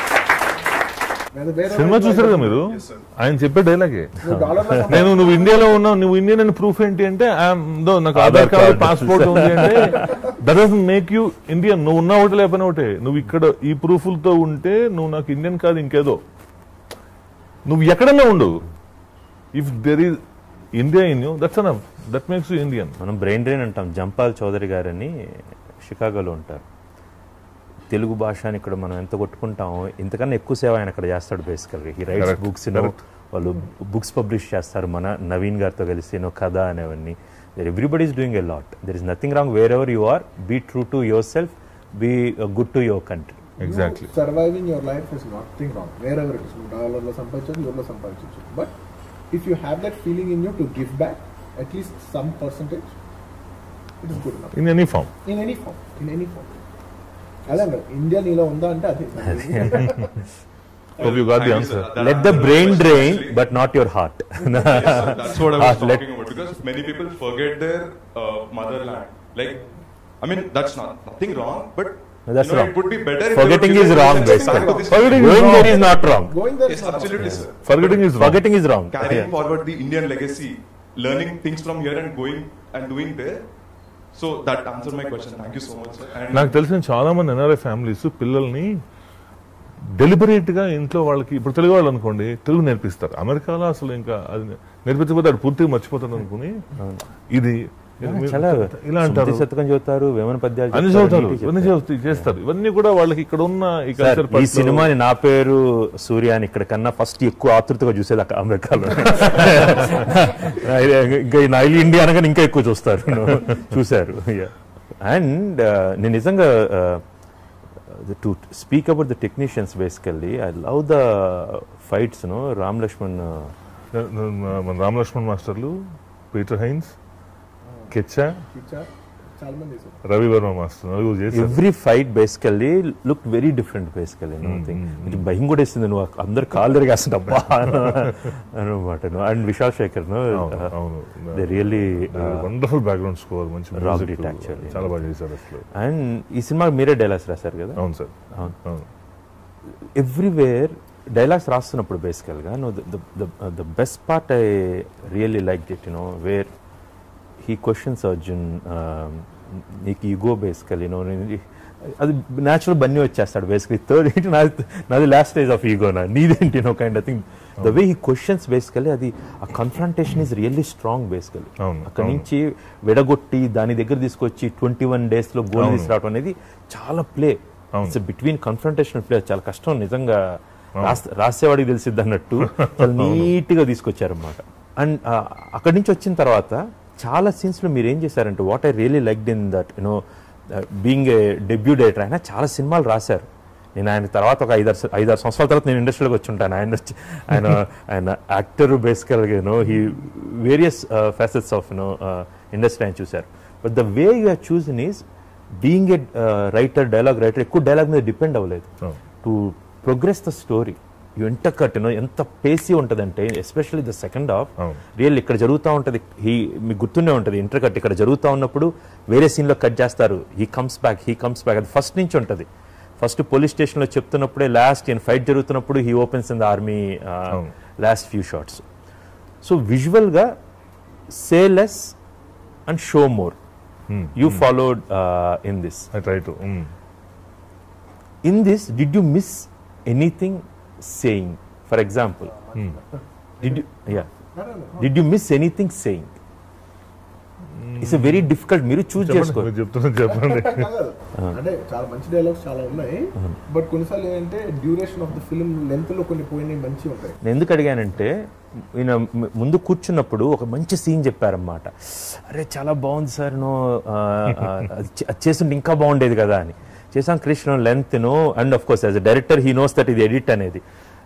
సినిమా చూసారు కదా మీరు ఆయన చెప్పే డైలాగే నేను నువ్వు ఇండియాలో ఉన్నావు నువ్వు ఇండియన్ అని ప్రూఫ్ ఏంటి అంటే "I'm- దో నాకు Aadhaar Aadhaar card card. Passport ఉంది అంటే that does make you Indian నువ్వు ఉన్నా ఒకటి లేకపోయినా ఒకటే నువ్వు ఇక్కడ ఈ ప్రూఫ్లతో ఉంటే నువ్వు నాకు ఇండియన్ కాదు ఇంకేదో నువ్వు ఎక్కడన్నా ఉండు if there is India in you that's an that makes you Indian మనం బ్రెయిన్ డ్రైన్ అంటాం జంపాల్ చౌదరి గారని షికాగోలో ఉంటారు తెలుగు భాషని ఇక్కడ మనం ఎంత కొట్టుకుంటామో ఇంతకన్నా ఎక్కువ సేవ ఆయన అక్కడ చేస్తాడు బేసికల్గా ఈ రైట్స్ Correct. Books Correct. వాళ్ళు బుక్స్ పబ్లిష్ చేస్తారు మన నవీన్ గారితో కలిసి నో కథ అనేవన్నీ everybody is doing a lot there is nothing wrong wherever you are be true to yourself be good to your country exactly surviving your life is nothing wrong wherever it is డాలర్లో సంపాదించచ్చు యూర్లో సంపాదించవచ్చు but if you have that feeling in you to give back at least some percentage it is good in any form in any form in any form అదే India నీలో ఉందా అంటే అదే Hope you got the Thank you, answer. sir. That let the answers brain my question, drain actually. But not your heart Yes, sir, that's what I was Let- talking about because many people forget their uh, motherland. Like, I mean, that's not nothing wrong, but That's you know, wrong. it would be better. if they Forgetting would is give wrong, it back basically. to this Forgetting country. is Going wrong. there is not wrong. Going there Yes, absolutely, sir. Forgetting is Forgetting is wrong. Carrying Yeah. forward the Indian legacy, learning things from here and going and doing there. So that answered my question. Thank you so much, sir. And నాకు తెలిసిన చాలా మంది NRI families పిల్లల్ని deliberate గా ఇంట్లో వాళ్ళకి ఇప్పుడు తెలుగు వాళ్ళు అనుకోండి తెలుగు నేర్పిస్తారు అమెరికాలో అసలు ఇంకా అది నేర్పించకపోతే అది పూర్తిగా మర్చిపోతాడు అనుకుని ఇది చాలా ఇలా అంటారు సుమతి శతకం చదువుతారు వేమన పద్యాలు అన్ని చెప్తారు, చదువుతారు నీతి ఇవన్నీ చెప్తారు. చదువుతారు, చేస్తారు ఇవన్నీ కూడా వాళ్ళకి ఇక్కడ ఉన్న ఈ సార్, కల్చర్ ఈ సినిమాని నా పేరు సూర్య అని ఇక్కడ కన్నా ఫస్ట్ ఎక్కువ ఆతృతగా చూసేది అక్కడ అమెరికాలో ఇంకా ఈ నైల్ ఇండియా అనగానే ఇంకా ఎక్కువ చూస్తారు చూశారు అండ్ నేను నిజంగా to speak about the technicians basically I love the fights no Ram Lakshman మన రామలక్ష్మణ్ మాస్టర్లు పీటర్ హైన్స్ కెచ్చా చాలా మంది చేశారు. రవి వర్మ మాస్టర్ నలుగురు చేశారు every fight basically look very different basically కొంచెం భయం కూడా వేసింది నువ్వు అందరు కాళ్ళు తిరిగేస్తుంది అబ్బా అనమాట అండ్ విశాల్ శేఖర్ అవును, అవును. They really wonderful background score మంచి Rocked music, it actually. చాలా బాగా చేశారు అసలు అండ్ ఈ సినిమా మీరే డైలాగ్స్ రాశారు కదా అవును సార్ అవును. అవును ఎవ్రీవేర్ డైలాగ్స్ రాస్తున్నప్పుడు బేసికల్గా నువ్వు the best part I really like it you know where he questions Arjun నీకు ఈగో బేసికల్ యూనో అది న్యాచురల్ బన్నీ వచ్చేస్తాడు బేసికలీ థర్డ్ ఏంటి నాది నాది లాస్ట్ స్టేజ్ ఆఫ్ ఈగోనా నీదేంటి no kind I think the way he questions basically అది ఆ confrontation is really strong basically అవును, అక్కడి అవును. నుంచి విడగొట్టి దాని దగ్గర తీసుకొచ్చి ట్వంటీ వన్ డేస్ లో గోల్ అవును. తీసుకురావడం అనేది చాలా ప్లే అవును. ఇట్స్ బిట్వీన్ కన్ఫ్రంటేషన్ ప్లే చాలా కష్టం నిజంగా రాస్- రాసేవాడికి తెలిసిద్ది అన్నట్టు చాలా నీట్ గా తీసుకొచ్చారన్నమాట అండ్ అక్కడి నుంచి వచ్చిన తర్వాత చాలా సీన్స్ లో మీరు ఏం చేశారంటే what I really like in that you know being a debut director ఆయన చాలా సినిమాలు రాశారు నేను ఆయన తర్వాత ఒక ఐదారు స- ఐదారు సంవత్సరాల తర్వాత నేను ఇండస్ట్రీలోకి వచ్చి ఉంటాను ఆయన వచ్చి ఆయన ఆయన యాక్టర్ బేసికల్గా you know he various facets of you know industry ఆయన చూశారు but the way you are chosen is being a writer dialogue writer ఎక్కువ డైలాగ్ మీద డిపెండ్ అవ్వలేదు అవును. To progress the story you ఎంత కట్టినో ఎంత పేసీ ఉంటుందంటే ఎస్పెషల్లీ ద సెకండ్ హాఫ్ అవును. రియల్ ఇక్కడ జరుగుతూ ఉంటుంది హీ మీకు గుర్తుండే ఉంటుంది ఇంటర్ కట్ ఇక్కడ జరుగుతూ ఉన్నప్పుడు వేరే సీన్లో కట్ చేస్తారు he comes back he comes back అది ఫస్ట్ నుంచి ఉంటుంది ఫస్ట్ పోలీస్ స్టేషన్లో చెప్తున్నప్పుడే లాస్ట్ ఈయన ఫైట్ జరుగుతున్నప్పుడు he opens in the army అవును. లాస్ట్ ఫ్యూ షార్ట్స్ సో విజువల్గా say less and show more you followed in this I try to in this did you miss anything saying for example did ya did you miss anything saying it's very difficult మీరు choose చెప్పండి చేసుకో మీరు చెప్తున్నారు చెప్పండి కాదు. అంటే చాలా మంచి డైలాగ్స్ చాలా ఉన్నాయి బట్ కొన్నిసార్లు ఏంటంటే duration of the film length లో కొన్ని పోయినాయి మంచి ఉంటాయి నేను ఎందుకు అడిగానంటే ఈయన మ- ముందు కూర్చున్నప్పుడు ఒక మంచి సీన్ చెప్పారన్నమాట అరే చాలా బాగుంది సార్ నో అది చే- అది చేస్తుంటే ఇంకా బాగుండేది కదా అని చేసాం Krishna length no and of course as a director he knows that ఇది ఎడిట్ అనేది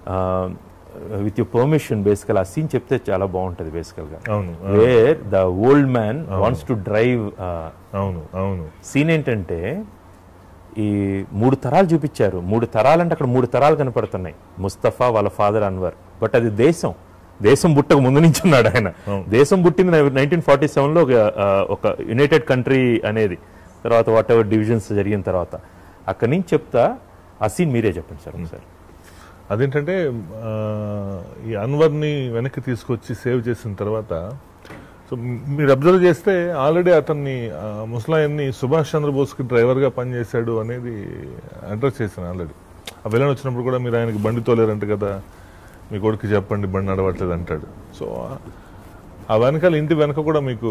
విత్ యూ పర్మిషన్ బేసికల్ ఆ సీన్ చెప్తే చాలా బాగుంటుంది బేసికల్గా అవును where the old man wants to drive అవును అవును సీన్ ఏంటంటే ఈ మూడు తరాలు చూపించారు మూడు తరాలంటే అక్కడ మూడు తరాలు కనపడుతున్నాయి ముస్తఫా వాళ్ళ ఫాదర్ అన్వర్ బట్ అది దేశం దేశం పుట్టక ముందు నుంచి ఉన్నాడు ఆయన దేశం పుట్టింది నైన్టీన్ ఫార్టీ సెవెన్లో ఒక ఆ, ఒక యునైటెడ్ కంట్రీ అనేది తర్వాత వాట్ ఎవర్ డివిజన్స్ జరిగిన తర్వాత అక్కడి నుంచి చెప్తా ఆ సీన్ మీరే చెప్పండి సార్ ఒకసారి అదేంటంటే ఆ, ఈ అన్వర్ని వెనక్కి తీసుకొచ్చి సేవ్ చేసిన తర్వాత సో మీరు అబ్జర్వ్ చేస్తే ఆల్రెడీ అతన్ని ఆ, ముసలాయన్ని సుభాష్ చంద్రబోస్కి డ్రైవర్గా పనిచేశాడు అనేది అడ్రస్ చేశాను ఆల్రెడీ ఆ విలన్ వచ్చినప్పుడు కూడా మీరు ఆయనకి బండి తోలేరంట కదా మీ కొడుకు చెప్పండి బండి నడవట్లేదు అంటాడు సో ఆ వెనకాల ఇంటి వెనక కూడా మీకు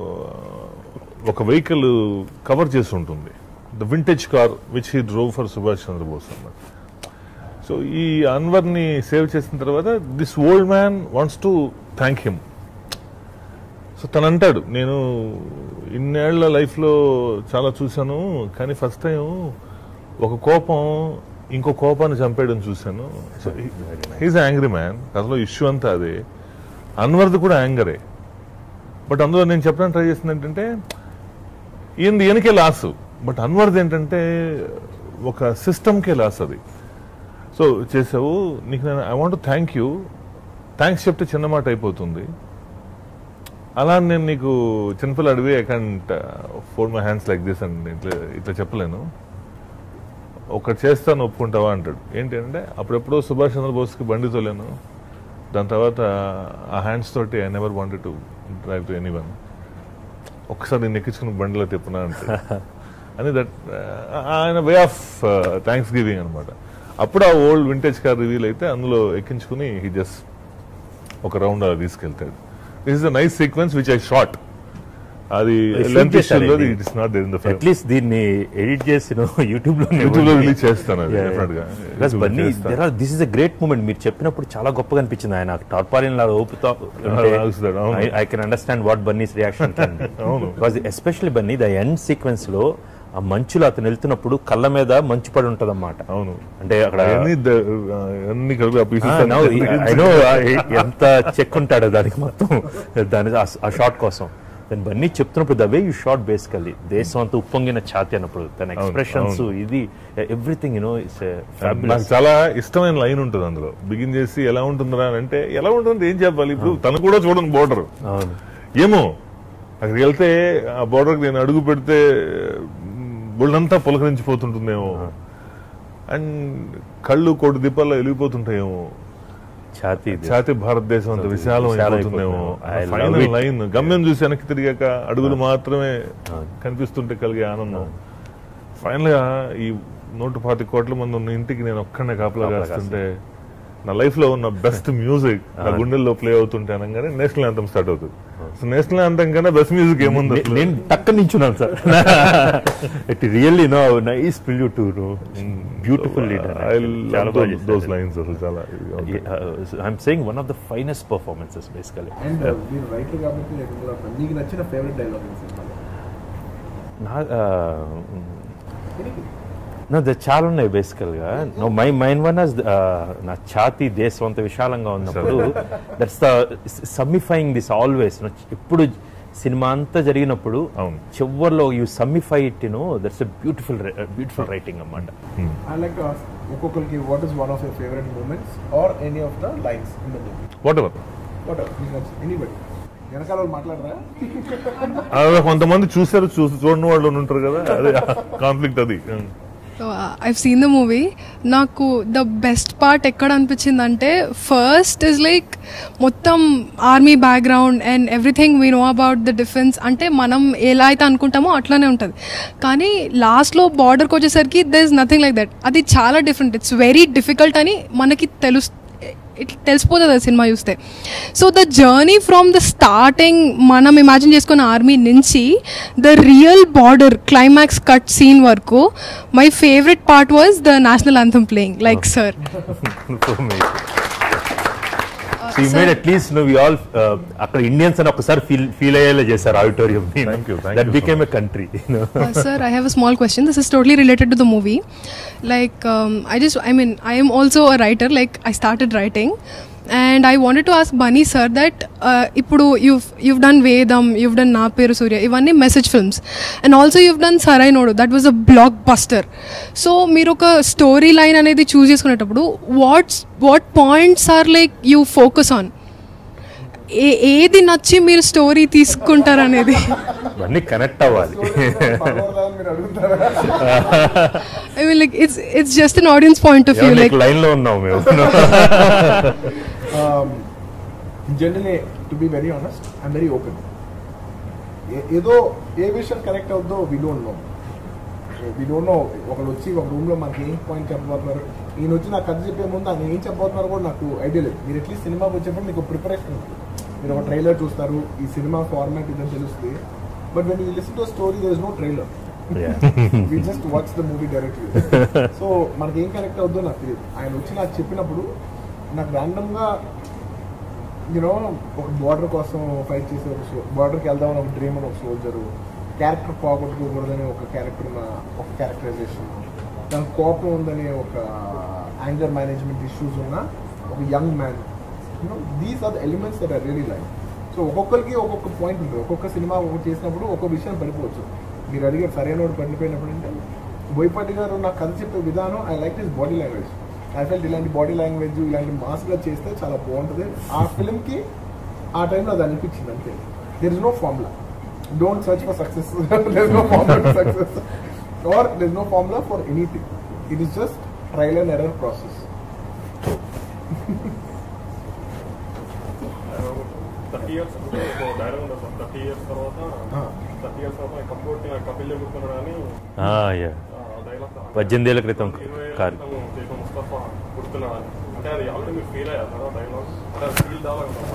ఒక వెహికల్ కవర్ చేసి ఉంటుంది the vintage car which he drove for Subhash Chandrabose అన్నమాట సో ఈ అన్వర్ని సేవ్ చేసిన తర్వాత this old man wants to thank him so తను అంటాడు నేను ఇన్నేళ్ల లైఫ్లో చాలా చూశాను కానీ ఫస్ట్ టైం ఒక కోపం ఇంకో కోపాన్ని చంపేయడం చూశాను సో హీజ్ యాంగ్రీ మ్యాన్ అసలు ఇష్యూ అంతా అదే అన్వర్ది కూడా యాంగరే బట్ అందులో నేను చెప్పడానికి ట్రై చేసింది ఏంటంటే ఈయనది ఈయనకే లాస్ బట్ అన్వర్ది ఏంటంటే ఒక సిస్టమ్కే లాస్ అది సో చేసావు నీకు నేను I want thank you thanks చెప్తే చిన్న మాట అయిపోతుంది అలా నేను నీకు చిన్నపిల్లాడివి I can't fold my hands like this and ఇట్లా ఇట్లా చెప్పలేను ఒకటి చేస్తాను ఒప్పుకుంటావా అంటాడు ఏంటి అంటే అప్పుడెప్పుడో సుభాష్ చంద్రబోస్కి బండి తోలేను దాని తర్వాత ఆ హ్యాండ్స్ తోటి I never wanted to drive to anyone ఒకసారి నేను ఎక్కించుకుని బండిలో తిప్పునా అంటే అని దట్ ఆయన వే ఆఫ్ థ్యాంక్స్ గివింగ్ అనమాట అప్పుడు ఆ ఓల్డ్ వింటేజ్ కార్ రివీల్ అయితే అందులో ఎక్కించుకుని హీ జస్ట్ ఒక రౌండ్ అలా తీసుకెళ్తాడు this is a nice sequence which I shot అది shoot లెంత్ చేశారు ఇది. It is not there in the film at least దీన్ని ఎడిట్ చేసి యూట్యూబ్ లో యూట్యూబ్ లో రిలీజ్ చేస్తాను అది definitely గా. బికాస్ YouTube లో బన్నీ చేస్తాను. This is a great moment మీరు చెప్పినప్పుడు చాలా గొప్పగా అనిపించింది ఆయన టార్పాలిన్ లాగా ఊపుతా ఆగుస్తాడు, అవును. I can understand what Bunny's reaction అవును. Because especially Bunny the end sequence లో ఆ మంచులో అతను వెళ్తున్నప్పుడు కళ్ళ మీద మంచు పడి ఉంటది అన్నమాట అవును అంటే అక్కడ అవన్నీ ద- అన్ని కలిపి ఆ pieces ఆ, no, అన్ని I know, I- ఎంత చెక్ ఉంటాడో దానికి మొత్తం దాని ఆ- ఆ షార్ట్ కోసం దాని బన్నీ చెప్తున్నప్పుడు the way you shot basically దేశం అంతా ఉప్పొంగిన ఛాతి అన్నప్పుడు తన ఎక్స్ప్రెషన్స్ ఇది ఎవ్రీథింగ్ యూనో ఇట్స్ నాకు చాలా ఇష్టమైన లైన్ ఉంటుంది అందులో బిగిన్ చేసి ఎలా ఉంటుందిరా అని అంటే ఎలా ఉంటుంది ఏం చెప్పాలి ఇప్పుడు తను కూడా చూడండి బోర్డర్ అవును ఏమో అక్కడికి వెళ్తే ఆ బోర్డర్ నేను అడుగు పెడితే ఒళ్ళంతా పులకరించిపోతుంటుందేమో అండ్ కళ్ళు కోటి దీపాల్లో వెలిగిపోతుంటాయేమో ఛాతి ఇది. ఛాతి భారతదేశం అంత విశాలం విశాలం అయిపోతుందేమో అయిపోతుందేమో. I love final it. Line గమ్యం చూసి వెనక్కి తిరిగాక అడుగులు మాత్రమే కనిపిస్తుంటే కలిగే ఆనందం ఫైనల్ గా ఈ నూట పాతి కోట్ల మంది ఉన్న ఇంటికి నేను ఒక్కడనే కాపలా కాపలా కాస్తుంటే నా లైఫ్ లో ఉన్న బెస్ట్ మ్యూజిక్ నా గుండెల్లో ప్లే అవుతుంటే అనగానే నేషనల్ యాంథమ్ స్టార్ట్ అవుతుంది సో నేషనల్ యాంథమ్ కన్నా బెస్ట్ మ్యూజిక్ ఏముంది నే- అసలు? నేను టక్క నించున్నాను sir it really know nice feel to know beautiful leader I love those- those lines అసలు చాలా ఇదిగా ఉంటాయి. I'm saying one of the finest performances basically and మీరు రైటర్ కాబట్టి నేను కూడా మీకు నచ్చిన ఫేవరెట్ డైలాగ్ ఈ సినిమాలో నా నో ద చాలా ఉన్నాయి బేసికల్గా no my mind one us నా ఛాతి దేశం అంత విశాలంగా ఉన్నప్పుడు that's the signifying this always ఎప్పుడు సినిమా అంతా జరిగినప్పుడు అవును. చివరిలో you signify it no that's beautiful beautiful writing అన్నమాట ఐ లైక్ టు ఆస్క్ ఒక్కొక్కరికి what is one of your favourite moments are any of the lines in the movie whatever what మీకు నచ్చింది ఎనీబడి వెనకాల వాళ్ళు మాట్లాడరా అలా కొంతమంది చూసారు చూసి చూడని వాళ్ళు ఉంటారు కదా అదే కాన్ఫ్లిక్ట్ అది so I've seen the movie నాకు ద బెస్ట్ పార్ట్ ఎక్కడ అనిపించింది అంటే ఫస్ట్ ఇస్ లైక్ మొత్తం army background and everything we know about the defence అంటే మనం ఎలా అయితే అనుకుంటామో అట్లానే ఉంటుంది కానీ లాస్ట్లో బార్డర్కి వచ్చేసరికి there is nothing like that అది చాలా డిఫరెంట్ ఇట్స్ వెరీ డిఫికల్ట్ అని మనకి తెలుసు ఇట్ తెలిసిపోతుంది ఆ సినిమా చూస్తే so the journey from the starting మనం ఇమాజిన్ చేసుకున్న ఆర్మీ నుంచి the real border climax cut scene వరకు my favourite part was the national anthem playing like sir ఈ మేడ్ అట్లీస్ట్ నువ్వు ఆల్ అక్కడ ఇండియన్స్ అని ఒకసారి ఫీల్ ఫీల్ అయ్యేలా చేశారు auditorium Thank you, thank that you so became a country Uh, sir, I have a small question. This is totally related to the movie. Like, um, I just, I mean, I am also a writer. Like, I started writing, and I wanted to ask Bunny sir that uh, ఇప్పుడు you've you've done Vedam, you've done Na Peru Surya, ఇవన్నీ message films and also you've done Sarai Nodu. That was a blockbuster. So మీరు ఒక story line అనేది choose చేసుకునేటప్పుడు what's what points are like you focus on ఏ ఏది నచ్చి మీరు story తీసుకుంటారు అనేది ఇవన్నీ కనెక్ట్ అవ్వాలి మీరు అడుగుతారా I mean, like it's it's just an audience point of view. Like, line లో ఉన్నాం మేము generally to be very honest I'm very open ఏదో ఏ విషయం కనెక్ట్ అవుద్దో we don't know we don't know ఒకళ్ళు వచ్చి ఒక రూమ్ లో మనకి ఏం పాయింట్ చెప్పబోతున్నారు ఈయన వచ్చి నాకు కథ చెప్పే ముందు ఆయన ఏం చెప్పబోతున్నారు కూడా నాకు ఐడియా లేదు మీరు అట్లీస్ట్ సినిమాకి వచ్చేప్పుడు మీకు ప్రిపరేషన్ ఉంటుంది మీరు ఒక ట్రైలర్ చూస్తారు ఈ సినిమా ఫార్మాట్ ఇదని తెలుస్తుంది but when you listen to story there is no trailer we just watch the movie directly so మనకి ఏం కనెక్ట్ అవుద్దో నాకు తెలియదు ఆయన వచ్చి నాకు చెప్పినప్పుడు నాకు ర్యాండమ్గా యూనో ఒక బార్డర్ కోసం ఫైట్ చేసే ఒక సో బార్డర్కి వెళ్దామని ఒక డ్రీమ్ అని ఒక సోల్జరు క్యారెక్టర్ పోగొట్టుకోకూడదని ఒక క్యారెక్టర్ ఒక క్యారెక్టరైజేషన్ దానికి కోపం ఉందని ఒక యాంగర్ మేనేజ్మెంట్ ఇష్యూస్ ఉన్న ఒక young man you know these are the elements that are really like so ఒక్కొక్కరికి ఒక్కొక్క పాయింట్ ఉంటుంది ఒక్కొక్క సినిమా ఒకటి చేసినప్పుడు ఒక్కొక్క విషయం పడిపోవచ్చు మీరు అడిగారు సరైనోడు పడిపోయినప్పుడు అంటే బోయపాటి గారు నాకు కథ చెప్పే విధానం I like his body language I felt ఇలాంటి బాడీ లాంగ్వేజ్ ఇలాంటి మాస్గా చేస్తే చాలా బాగుంటుంది ఆ ఫిల్మ్కి ఆ టైంలో అది అనిపించింది అంతే there is no formula don't search for success there is no formula for success or there is no formula for anything it is just trial and error process thirty years dialogue ఉండదు sir thirty years తర్వాత thirty years తర్వాత కప్పోటి కపిల్ చెబుతున్నాడు అని dialogue పద్దెనిమిది ఏళ్ళ క్రితం ఇరవై ఏళ్ళ కారు క్రితం చేసిన ముస్తఫా పుడుతున్నాడు అని అంటే అది ఆల్రెడీ మీరు ఫీల్ అయ్యారు కదా డైలాగ్ అంటే అది ఫీల్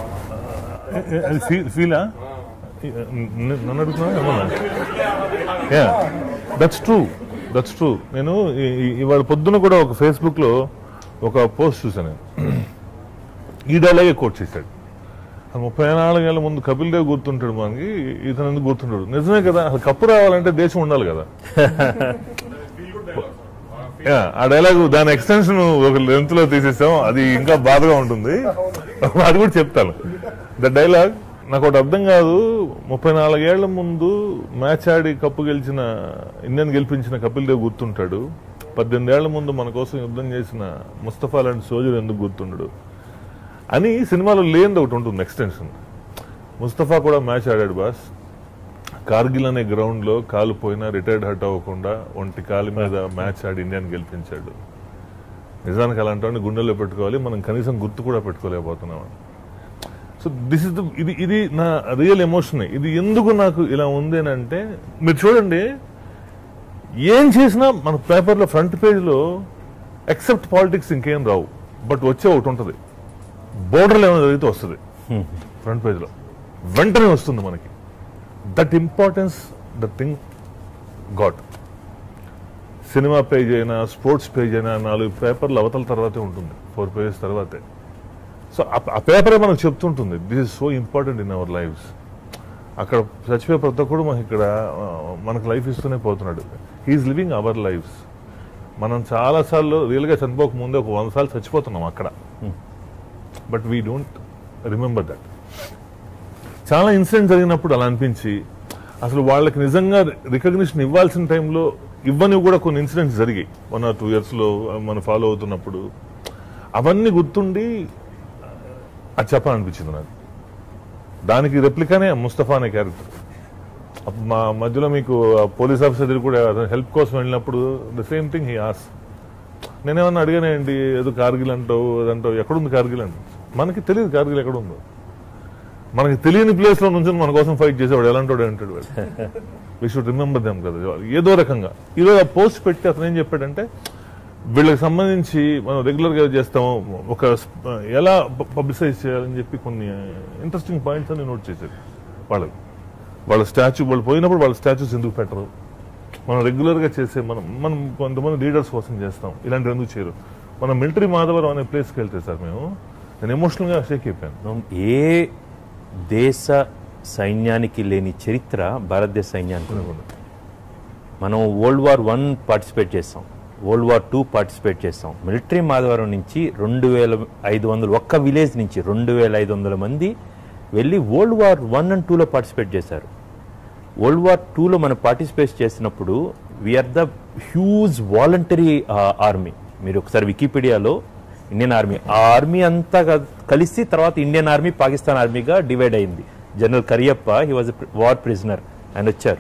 దావా ఫీలా నన్ను అడుగుతున్నా yeah that's true that's true నేను ఈ- ఈ- ఇవాళ పొద్దున కూడా ఒక ఫేస్బుక్లో ఒక పోస్ట్ చూశాను నేను. ఈ డైలాగే కోట్ చేశాడు ఆ ముప్పై నాలుగేళ్ల ముందు కపిల్ దేవ్ గుర్తుంటాడు మనకి ఇతను ఎందుకు గుర్తుంటాడు నిజమే కదా అసలు కప్పు రావాలంటే దేశం ఉండాలి కదా యా, ఆ డైలాగ్ దాని ఎక్స్టెన్షన్ ఒక లెంత్ లో తీసేసాం అది ఇంకా బాధగా ఉంటుంది అది కూడా చెప్తాను ద డైలాగ్ నాకు ఒకటి అర్థం కాదు ముప్పై నాలుగేళ్ల ముందు మ్యాచ్ ఆడి కప్పు గెలిచిన ఇండియన్ గెలిపించిన కపిల్ దేవ్ గుర్తుంటాడు పద్దెనిమిది ఏళ్ల ముందు మన కోసం యుద్ధం చేసిన ముస్తఫా లాంటి సోజర్ ఎందుకు గుర్తుండడు అని సినిమాలో లేనిది ఒకటి ఉంటుంది ఎక్స్టెన్షన్ ముస్తఫా కూడా మ్యాచ్ ఆడాడు బాస్ కార్గిల్ అనే గ్రౌండ్ లో కాలు పోయినా రిటైర్డ్ హర్ట్ అవ్వకుండా ఒంటి కాలు మీద మ్యాచ్ ఆడి ఇండియాని గెలిపించాడు నిజానికి అలాంటి గుండెల్లో పెట్టుకోవాలి మనం కనీసం గుర్తు కూడా పెట్టుకోలేకపోతున్నాం సో దిస్ ఇస్ ద ఇది ఇది నా రియల్ ఎమోషన్ ఇది ఎందుకు నాకు ఇలా ఉంది అని అంటే మీరు చూడండి ఏం చేసినా మన పేపర్లో ఫ్రంట్ పేజ్లో ఎక్సెప్ట్ పాలిటిక్స్ ఇంకేం రావు బట్ వచ్చే ఒకటి ఉంటుంది బోర్డర్లో ఏమైనా జరిగితే వస్తుంది ఫ్రంట్ పేజ్లో వెంటనే వస్తుంది మనకి that importance the thing got సినిమా పేజ్ అయినా స్పోర్ట్స్ పేజ్ అయినా నాలుగు పేపర్లు అవతల తర్వాతే ఉంటుంది ఫోర్ పేజెస్ తర్వాతే సో ఆ పేపరే మనకు చెప్తుంటుంది this is so important in our lives అక్కడ చచ్చిపోయే ప్రతి ఒక్కడు మనకి ఇక్కడ ఆ, మనకు లైఫ్ ఇస్తూనే పోతున్నాడు హీఈస్ లివింగ్ అవర్ లైఫ్స్ మనం చాలాసార్లు రియల్గా చనిపోక ముందే ఒక వంద సార్లు చచ్చిపోతున్నాం అక్కడ but we don't remember that చాలా ఇన్సిడెంట్ జరిగినప్పుడు అలా అనిపించి అసలు వాళ్ళకి నిజంగా రికగ్నిషన్ ఇవ్వాల్సిన టైంలో ఇవ్వని కూడా కొన్ని ఇన్సిడెంట్స్ జరిగాయి వన్ ఆర్ టూ ఇయర్స్లో మనం ఫాలో అవుతున్నప్పుడు అవన్నీ గుర్తుండి అది చెప్పాలనిపించింది నాకు దానికి రెప్లికానే ముస్తఫా అనే క్యారెక్టర్ అప్పుడు మా మధ్యలో మీకు పోలీస్ ఆఫీసర్ దగ్గర కూడా హెల్ప్ కోసం వెళ్ళినప్పుడు the same thing he as నేనేమన్నా అడిగానేంటి ఏదో కార్గిల్ అంటావు అదంటావు ఎక్కడుంది కార్గిల్ అంటే మనకి తెలియదు కార్గిల్ ఎక్కడుందో మనకి తెలియని ప్లేస్ లో నుంచి మన కోసం ఫైట్ చేసేవాడు ఎలాంటి వాడు అంటాడు వాడు వి షుడ్ రిమెంబర్ దెమ్ కదా ఏదో రకంగా ఈరోజు ఆ పోస్ట్ పెట్టి అతను ఏం చెప్పాడంటే వీళ్ళకి సంబంధించి మనం రెగ్యులర్ గా చేస్తాము ఒక స్ప- ఎలా పబ్లిసైజ్ చేయాలని చెప్పి కొన్ని ఇంట్రెస్టింగ్ పాయింట్స్ అని నోట్ చేశారు వాళ్ళకి వాళ్ళ స్టాచ్యూ వాళ్ళు పోయినప్పుడు వాళ్ళ స్టాచ్యూస్ ఎందుకు పెట్టరు మనం రెగ్యులర్ గా చేసే మనం మనం కొంతమంది లీడర్స్ కోసం చేస్తాం ఇలాంటివి ఎందుకు చేయరు మనం మిలిటరీ మాధవరం అనే ప్లేస్కి వెళ్తే సార్ మేము నేను ఎమోషనల్ గా షేక్ అయిపోయాను ఏ దేశ సైన్యానికి లేని చరిత్ర భారతదేశ సైన్యానికి ఉంది. మనం వరల్డ్ వార్ వన్ పార్టిసిపేట్ చేస్తాం వరల్డ్ వార్ టూ పార్టిసిపేట్ చేస్తాం మిలిటరీ మాధవరం నుంచి రెండు వేల ఐదు వందలు ఒక్క విలేజ్ నుంచి రెండు వేల ఐదు వందల మంది వెళ్ళి వరల్డ్ వార్ వన్ అండ్ టూలో పార్టిసిపేట్ చేశారు వరల్డ్ వార్ టూలో మనం పార్టిసిపేట్ చేసినప్పుడు we are the huge voluntary army మీరు ఒకసారి వికీపీడియాలో ఇండియన్ ఆర్మీ ఆ ఆర్మీ అంతా క- కలిసి తర్వాత ఇండియన్ ఆర్మీ పాకిస్తాన్ ఆర్మీగా డివైడ్ అయింది general Cariappa he was war prisoner ఆయన వచ్చారు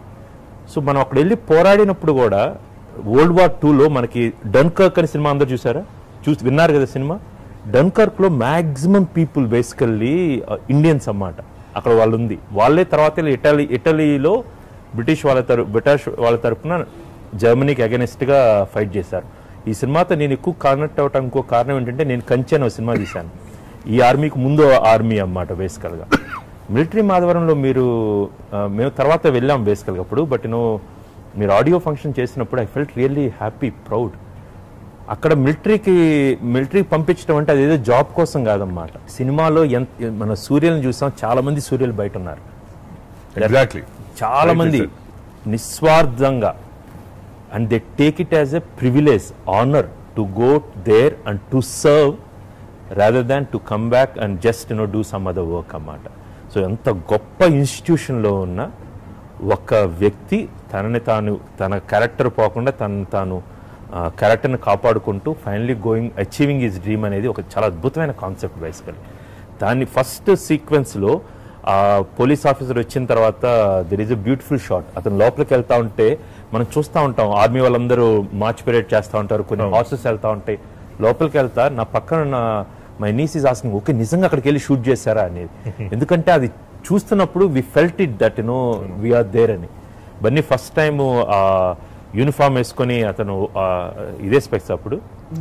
సో మనం అక్కడ వెళ్ళి పోరాడినప్పుడు కూడా వరల్డ్ వార్ టూలో మనకి డన్కర్క్ అనే సినిమా అందరు చూసారా చూసి విన్నారు కదా సినిమా డన్కర్క్ లో మాక్సిమం పీపుల్ బేసికల్లీ ఇండియన్స్ అన్నమాట అక్కడ వాళ్ళు ఉంది వాళ్ళే తర్వాత వెళ్ళి ఇటలీ ఇటలీలో బ్రిటిష్ వాళ్ళ తరపు బ్రిటిష్ వాళ్ళ తరపున జర్మనీకి అగెనిస్ట్ గా ఫైట్ చేశారు ఈ సినిమాతో నేను ఎక్కువ కనెక్ట్ అవటం ఇంకో కారణం ఏంటంటే నేను కంచె అనే ఒక సినిమా తీశాను ఈ ఆర్మీకి ముందు ఆర్మీ అన్నమాట బేసికల్ గా మిలిటరీ మాధవరంలో మీరు ఆ, మేము తర్వాత వెళ్ళాం బేసికల్గా అప్పుడు బట్ నేను మీరు ఆడియో ఫంక్షన్ చేసినప్పుడు I felt really happy proud అక్కడ మిలిటరీకి మిలిటరీకి పంపించడం అంటే అదేదో జాబ్ కోసం కాదన్నమాట సినిమాలో ఎంత మన సూర్యులను చూసాం చాలా మంది సూర్యులు బయట ఉన్నారు ఎగ్జాక్ట్లీ చాలా మంది నిస్వార్థంగా and they take it as a privilege honour to go there and to serve rather than to come back and just no do some other work అన్నమాట సో ఎంత గొప్ప ఇన్స్టిట్యూషన్లో ఉన్న ఒక వ్యక్తి తనని తాను తన క్యారెక్టర్ పోకుండా తను తాను క్యారెక్టర్ని కాపాడుకుంటూ finally going achieving his dream అనేది ఒక చాలా అద్భుతమైన కాన్సెప్ట్ బేసికలీ దాన్ని ఫస్ట్ సీక్వెన్స్లో ఆ పోలీస్ ఆఫీసర్ వచ్చిన తర్వాత there is a beautiful shot అతను లోపలికి వెళ్తా ఉంటే మనం చూస్తూ ఉంటాం ఆర్మీ వాళ్ళందరూ మార్చ్ పీరియడ్ చేస్తూ ఉంటారు కొన్ని హార్సెస్ వెళ్తా ఉంటాయి లోపలికి వెళ్తా నా పక్కన నా my niece is asking okay నిజంగా అక్కడికి వెళ్ళి షూట్ చేశారా అనేది ఎందుకంటే అది చూస్తున్నప్పుడు we felt it that no we are there అని బన్నీ ఫస్ట్ టైం ఆ యూనిఫామ్ వేసుకొని అతను ఆ, ఇదే స్పెక్స్ అప్పుడు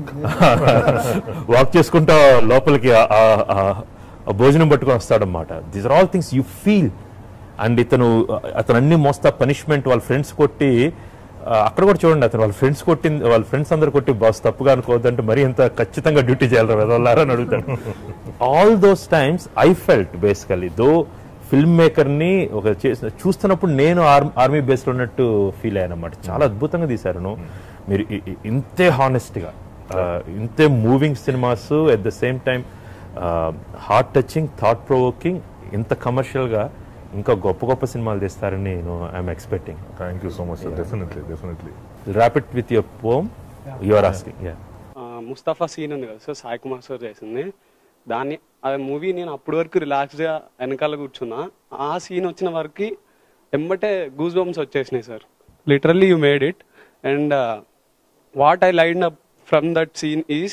వాక్ చేసుకుంటా లోపలికి ఆ- ఆ- ఆ- ఆ భోజనం పట్టుకొని వస్తాడనమాట these are all things you feel and ఇతను అతను అన్ని మోస్తా పనిష్మెంట్ వాళ్ళ ఫ్రెండ్స్ కొట్టి ఆ, అక్కడ కూడా చూడండి అతను వాళ్ళ ఫ్రెండ్స్ కొట్టింది వాళ్ళ ఫ్రెండ్స్ అందరు కొట్టి బాస్ తప్పుగా అనుకోవద్దంటే మరి ఎంత ఖచ్చితంగా డ్యూటీ చేయాలి వెళ్ళారా అని అడుగుతాడు all those times I felt basically though film maker ని ఒక చేసిన చూస్తున్నప్పుడు నేను ఆర్మీ బేస్ లో ఉన్నట్టు ఫీల్ అయ్యాను అనమాట చాలా అద్భుతంగా తీశారు నువ్వు మీరు ఇ- ఇ- ఇంతే హానెస్ట్ గా ఆ, ఇంతే moving cinemas at the same time heart touching thought provoking ఇంత కమర్షియల్ గా ఇంకా గొప్ప గొప్ప సినిమాలు తీస్తారని నేను I'm expecting thank you so much sir definitely definitely rapid with your poem your asking yeah ఆ, ముస్తఫా సీన్ ఉంది కదా సార్ సాయి కుమార్ సార్ చేసింది దాన్ని ఆ మూవీ నేను అప్పటి వరకు రిలాక్స్గా వెనకాల కూర్చున్నా ఆ సీన్ వచ్చిన వరకు ఎంబటే గూస్ బంప్స్ వచ్చేసినాయి sir literally you made it and what I line up from that scene is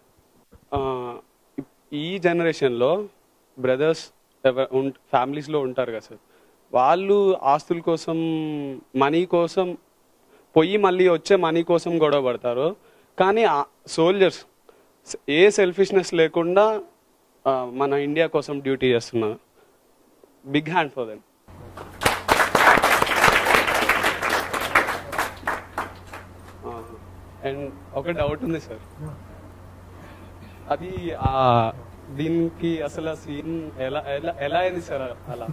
ఈ జనరేషన్లో బ్రదర్స్ ఫ్యామిలీస్లో ఉంటారు కదా సార్ వాళ్ళు ఆస్తుల కోసం మనీ కోసం పొయ్యి మళ్ళీ వచ్చే మనీ కోసం గొడవ పడతారు కానీ సోల్జర్స్ ఏ సెల్ఫిష్నెస్ లేకుండా ఆ, మన ఇండియా కోసం డ్యూటీ చేస్తున్నారు big hand for them and ఒక డౌట్ ఉంది సార్ అది ఆ దీనికి అసలు ఆ సీన్ ఎలా ఎలా ఎలా అయింది సార్ అలా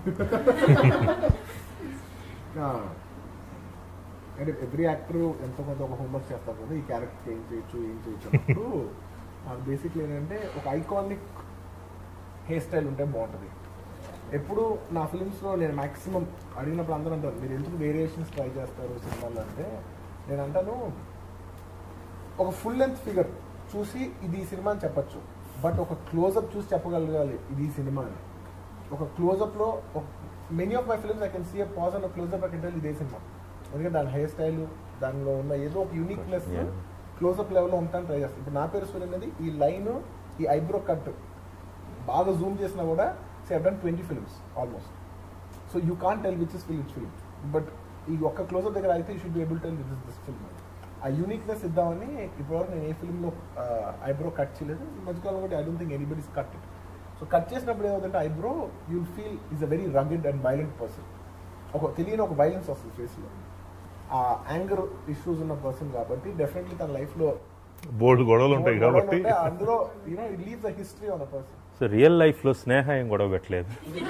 అంటే ఎవ్రీ యాక్టర్ ఎంతో కొంత ఒక హోంవర్క్ చేస్తారు కదా ఈ క్యారెక్టర్ ఏం చేయొచ్చు ఏం చేయొచ్చు అన్నప్పుడు బేసిక్లీ ఏంటంటే ఒక ఐకానిక్ హెయిర్ స్టైల్ ఉంటే బాగుంటుంది ఎప్పుడు నా ఫిలిమ్స్లో నేను మాక్సిమం అడిగినప్పుడు అందరూ అంటారు మీరు ఎందుకు వేరియేషన్స్ ట్రై చేస్తారు సినిమాలో అంటే నేను అంటాను ఒక ఫుల్ లెంత్ ఫిగర్ చూసి ఇది ఈ సినిమా అని చెప్పొచ్చు బట్ ఒక క్లోజప్ చూసి చెప్పగలగాలి ఇది ఈ సినిమా అని ఒక క్లోజప్లో many of my films I can see pause and closeup I can tell ఇదే సినిమా ఎందుకంటే దాని హెయిర్ స్టైల్ దానిలో ఉన్న ఏదో ఒక యూనిక్నెస్ Yeah. క్లోజప్ లెవెల్లో ఉంటాను ట్రై చేస్తాను ఇప్పుడు నా పేరు సూర్య అనేది ఈ లైన్ ఈ ఐబ్రో కట్ బాగా జూమ్ చేసినా కూడా say done twenty films almost so you can tell which is film which film but ఈ ఒక్క క్లోజప్ దగ్గర అయితే you should be able tell which is this film ఆ యూనిక్నెస్ ఇద్దామని ఇప్పటివరకు నేను ఏ ఫిల్మ్లో ఐబ్రో కట్ చేయలేదు ఈ మధ్యకాలం కూడా I don't think anybody's cut it so cut చేసినప్పుడు ఏమవుతుందంటే eyebrow you'll feel is a very rugged and violent person ఒక తెలియని ఒక వైలెన్స్ వస్తుంది ఫేస్లో ఆ యాంగర్ ఇష్యూస్ ఉన్న పర్సన్ కాబట్టి డెఫినెట్లీ తన లైఫ్లో బోల్డ్ గొడవలు ఉంటాయి కాబట్టి అందులో you know it leaves a history on a person so real లైఫ్లో స్నేహ ఏం గొడవ పెట్టలేదు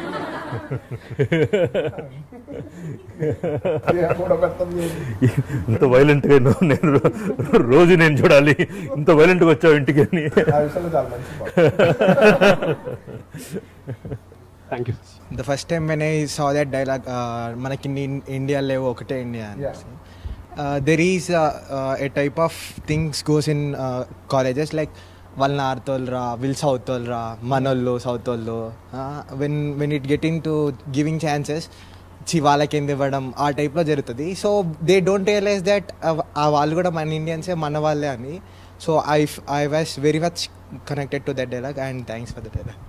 కూడా పెట్టదు ఇంత వైలెంట్గా నువ్వు నేను రో- రోజు నేను చూడాలి ఇంత వైలెంట్గా వచ్చావు ఇంటికి అని ఆ విషయంలో చాలా మంచి part. Thank you the first time when I saw that dialogue మనకి ఇండియా లేవు ఒకటే India Yeah. There is a type of things goes in colleges like వాళ్ళ నార్త్ వాళ్ళరా వీళ్ళు సౌత్ వాళ్ళరా మనోళ్ళు సౌత్ వాళ్ళు when when it get in to giving chances చి వాళ్ళకి ఎందుకు ఇవ్వడం ఆ టైప్లో జరుగుతుంది so they don't realise that ఆ వాళ్ళు కూడా మన ఇండియన్సే మన వాళ్ళే అని so I I was very much connected to that dialogue and thanks for the dialogue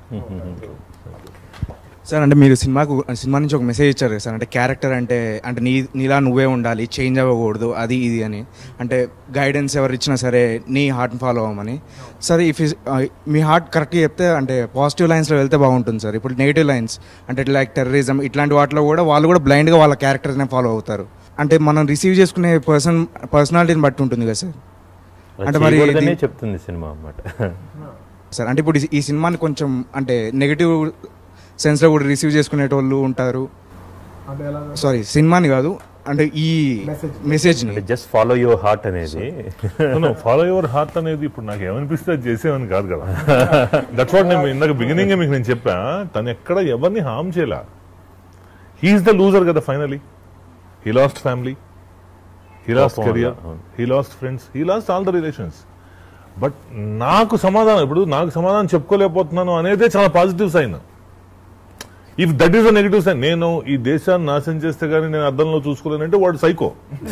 sir అంటే మీరు సినిమాకు సినిమా నుంచి ఒక మెసేజ్ ఇచ్చారు కదా సార్ అంటే క్యారెక్టర్ అంటే అంటే నీ నీలా నువ్వే ఉండాలి చేంజ్ అవ్వకూడదు అది ఇది అని అంటే గైడెన్స్ ఎవరు ఇచ్చినా సరే నీ హార్ట్ని ఫాలో అవ్వమని సరే ఇఫ్ మీ హార్ట్ కరెక్ట్గా చెప్తే అంటే పాజిటివ్ లైన్స్లో వెళ్తే బాగుంటుంది సార్ ఇప్పుడు నెగిటివ్ లైన్స్ అంటే లైక్ టెర్రరిజం ఇట్లాంటి వాటిలో కూడా వాళ్ళు కూడా బ్లైండ్గా వాళ్ళ క్యారెక్టర్నే ఫాలో అవుతారు అంటే మనం రిసీవ్ చేసుకునే పర్సన్ పర్సనాలిటీని బట్టి ఉంటుంది కదా సార్ అంటే మరి చేయకూడదనే ఇది- చెప్తుంది సినిమా అన్నమాట సార్ అంటే ఇప్పుడు ఈ- ఈ సినిమాని కొంచెం అంటే నెగిటివ్ సెన్స్లో కూడా రిసీవ్ చేసుకునేటోళ్ళు ఉంటారు అంటే ఎలా సారీ సినిమాని కాదు అంటే ఈ Message. మెసేజ్ని జస్ట్ ఫాలో యువర్ హార్ట్ అనేది ఫాలో యువర్ హార్ట్ అనేది ఇప్పుడు నాకు ఏమనిపిస్తే అది చేసేవని కాదు కదా దట్స్ వాట్ నేను ఇందాక బిగినింగ్ మీకు నేను చెప్పా తను ఎక్కడ ఎవరిని హామ్ చేయలే హీఈస్ ద లూజర్ కదా finally he lost family he lost పాపం కెరియర్ అవును. He lost friends he lost all the relations but నాకు సమాధానం ఇప్పుడు నాకు సమాధానం చెప్పుకోలేకపోతున్నాను అనేదే చాలా positive sign if that is a negative sign నేను ఈ దేశాన్ని నాశనం చేస్తే గానీ నేను అద్దంలో చూసుకోలేనంటే వాడు సైకో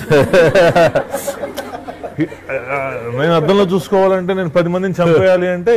నేను అద్దంలో చూసుకోవాలంటే నేను పది మందిని చంపేయాలి అంటే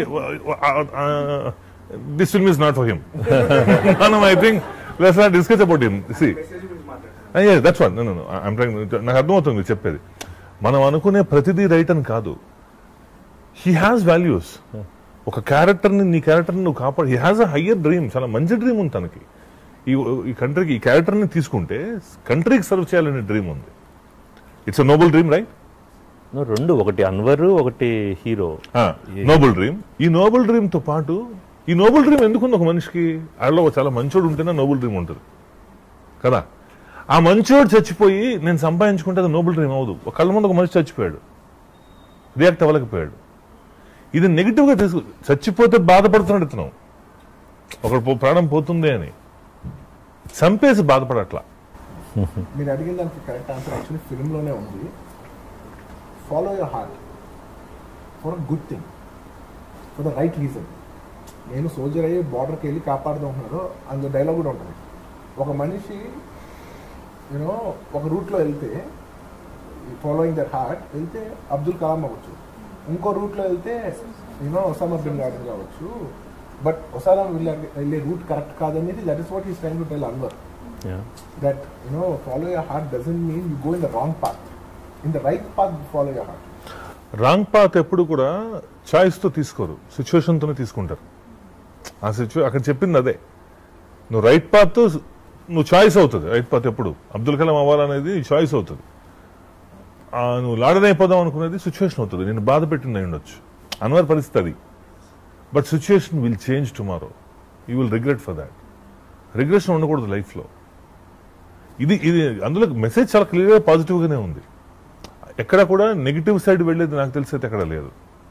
this film is not for him I think let's not discuss about him see that's one నాకు అర్థమవుతుంది మీరు చెప్పేది మనం అనుకునే ప్రతిదీ రైట్ అని కాదు హీ హ్యాస్ వాల్యూస్ ఒక క్యారెక్టర్ని నీ క్యారెక్టర్ని నువ్వు కాపాడు he has a higher dream చాలా మంచి డ్రీమ్ ఉంది తనకి ఈ ఈ కంట్రీకి ఈ క్యారెక్టర్ని తీసుకుంటే కంట్రీకి సర్వ్ చేయాలనే డ్రీమ్ ఉంది it's a noble dream right No, రెండు ఒకటి అన్వర్ ఒకటి హీరో నోబుల్ డ్రీమ్ ఈ నోబుల్ డ్రీమ్ తో పాటు ఈ నోబుల్ డ్రీమ్ ఎందుకుంది ఒక మనిషికి ఆడలో చాలా మంచోడు ఉంటేనే నోబుల్ డ్రీమ్ ఉంటుంది కదా ఆ మంచోడు చచ్చిపోయి నేను సంపాదించుకుంటే అది నోబుల్ డ్రీమ్ అవదు ఒక కళ్ళ ముందు ఒక మనిషి చచ్చిపోయాడు రియాక్ట్ అవ్వలేకపోయాడు ఇది నెగిటివ్ గా తీసుకు చచ్చిపోతే బాధపడుతున్నాడు ఇతను ఒకడు పో- ప్రాణం పోతుంది అని చంపేసి బాధపడట్లా మీరు అడిగిన దానికి కరెక్ట్ ఆన్సర్ యాక్చువల్లీ ఫిల్మ్లోనే ఉంది follow your heart for a good thing for the right reason నేను సోల్జర్ అయ్యి బార్డర్కి వెళ్ళి కాపాడుతూ ఉంటున్నాను అందులో డైలాగ్ కూడా ఉంటుంది ఒక మనిషి యూనో ఒక రూట్లో వెళ్తే ఫాలోయింగ్ దర్ హార్ట్ వెళ్తే అబ్దుల్ కలాం అవ్వచ్చు ఇంకో రూట్లో వెళ్తే యూనో ఒసామా బిన్ లాడెన్ కావచ్చు బట్ ఒసామా బిన్ లాడెన్ వెళ్ళే రూట్ కరెక్ట్ కాదనేది that is what is trying to tell Anwar that you know follow your heart doesn't mean you go in the wrong path in the right path you follow your heart wrong path ఎప్పుడు కూడా choice తో తీసుకోరు situation తోనే తీసుకుంటారు ఆ సిచ్యు అక్కడ చెప్పింది అదే నువ్వు రైట్ పాత్ నువ్వు చాయిస్ అవుతుంది రైట్ పాత్ ఎప్పుడు అబ్దుల్ కలాం అవ్వాలనేది చాయిస్ అవుతుంది ఆ, నువ్వు లాడనైపోదాం అనుకునేది సిచ్యువేషన్ అవుతుంది నేను బాధ పెట్టింది అయి ఉండొచ్చు అన్వర్ పరిస్థితి అది but situation will change tomorrow you will regret for that regression ఉండకూడదు లైఫ్లో ఇది ఇది అందులో మెసేజ్ చాలా క్లియర్గా పాజిటివ్గానే ఉంది ఎక్కడ కూడా నెగిటివ్ సైడ్ వెళ్ళేది నాకు తెలిసి అయితే ఎక్కడ లేదు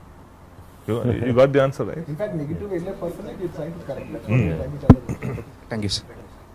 you got the answer right in fact negative వెళ్ళే person you're trying to correct that's Hmm. what you're trying to tell them. Thank you sir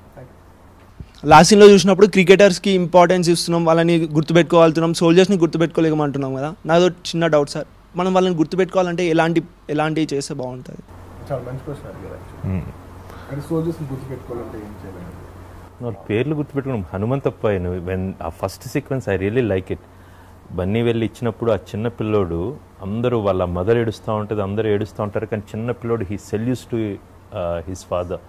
last సీన్లో చూసినప్పుడు క్రికెటర్స్కి ఇంపార్టెన్స్ ఇస్తున్నాం వాళ్ళని గుర్తుపెట్టుకోవాలుతున్నాం సోల్జర్స్ని గుర్తుపెట్టుకోలేమంటున్నాం కదా నాదో చిన్న డౌట్ సార్ మనం వాళ్ళని గుర్తుపెట్టుకోవాలంటే ఎలాంటి ఎలాంటివి చేస్తే బాగుంటుంది చాలా మంచి క్వశ్చన్ అడిగారు actually. అంటే సోల్జర్స్ గుర్తుపెట్టుకోవాలంటే ఏం చేయాలి నా పేర్లు గుర్తుపెట్టుకున్నాం Hanumanthappa when uh first sequence I really like it Bunny వెళ్ళి ఇచ్చినప్పుడు ఆ చిన్న పిల్లోడు అందరూ వాళ్ళ మదర్ ఏడుస్తూ ఉంటుంది అందరూ ఏడుస్తూ ఉంటారు కానీ చిన్న పిల్లోడు he salutes to his father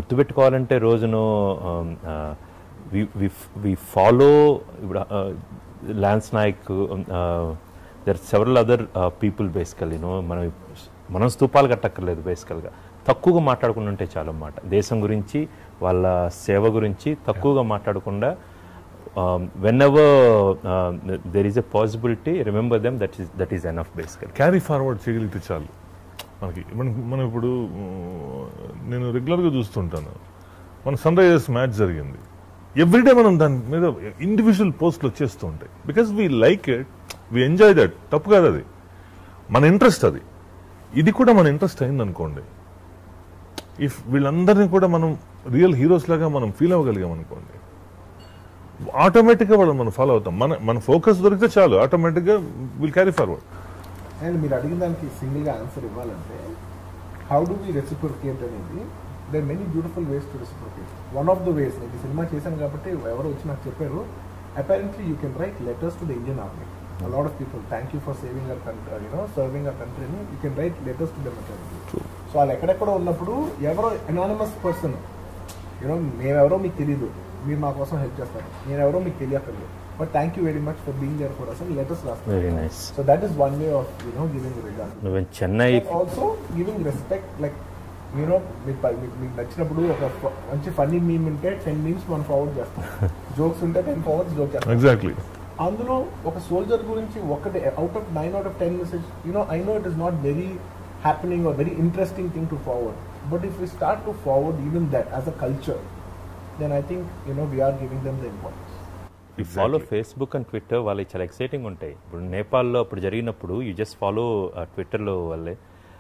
గుర్తుపెట్టుకోవాలంటే రోజును వి ఫాలో ఇప్పుడు lance Naik there several other people basically you know మనం మనం స్తూపాలు కట్టక్కర్లేదు బేసికల్గా తక్కువగా మాట్లాడుకుంటూ ఉంటే చాలా మాట దేశం గురించి వాళ్ళ సేవ గురించి తక్కువగా మాట్లాడకుండా whenever there is a possibility remember them that is that is enough basically carry forward చేయగలిగితే చాలు మనకి మనం మనం ఇప్పుడు ఉమ్, నేను రెగ్యులర్గా చూస్తుంటాను మన సన్ రైజర్స్ మ్యాచ్ జరిగింది ఎవ్రీడే మనం దాని మీద ఇండివిజువల్ పోస్ట్లు వచ్చేస్తూ ఉంటాయి because we like it we enjoy that తప్పు కాదు అది మన ఇంట్రెస్ట్ అది ఇది కూడా మన ఇంట్రెస్ట్ అయింది అనుకోండి ఇఫ్ వీళ్ళందరినీ కూడా మనం రియల్ హీరోస్ లాగా మనం ఫీల్ అవ్వగలిగాం అనుకోండి ఆటోమేటిక్గా వాళ్ళని మనం ఫాలో అవుతాం మన మన ఫోకస్ దొరికితే చాలు ఆటోమేటిక్గా విల్ క్యారీ ఫార్వర్డ్ అండ్ మీరు అడిగిన దానికి సింగిల్గా ఆన్సర్ ఇవ్వాలంటే హౌ డు వి రెసిప్రికేట్ అనేది they many beautiful ways to reciprocate one of the ways నేను ఈ సినిమా చేశాను కాబట్టి ఎవరు వచ్చి నాకు చెప్పారు apparently you can write letters to the Indian Army a lot of people thank you for saving our country you know serving our country అని you can write letters to them so వాళ్ళు ఎక్కడెక్కడ ఉన్నప్పుడు ఎవరో anonymous person you know మేమెవరో మీకు తెలియదు మీరు మా కోసం హెల్ప్ చేస్తారు నేనెవరో మీకు తెలియక్కర్లేదు but thank you very much for being there for us అని లెటర్స్ రాస్తారు Very nice. So that is one way of you know giving regard నువ్వు Chennai also giving respect like you know మీకు ప- మీకు మీకు నచ్చినప్పుడు ఒక ఫ- మంచి ఫన్నీ మీమ్ ఉంటే టెన్ మీమ్స్ మనం ఫార్వర్డ్ చేస్తాం జోక్స్ ఉంటే టెన్ ఫార్వర్డ్స్ జోక్ చేస్తాం ఎగ్జాక్ట్లీ అందులో ఒక సోల్జర్ గురించి ఒకటి out of nine out of ten message you know I know it is not very happening or very interesting thing to forward but if you start to forward even that as a culture then I think you know we're giving them the importance you follow Facebook and Twitter వాళ్ళకి చాలా exciting ఉంటాయి ఇప్పుడు నేపాల్లో అప్పుడు జరిగినప్పుడు you just follow ట్విట్టర్లో వాళ్ళే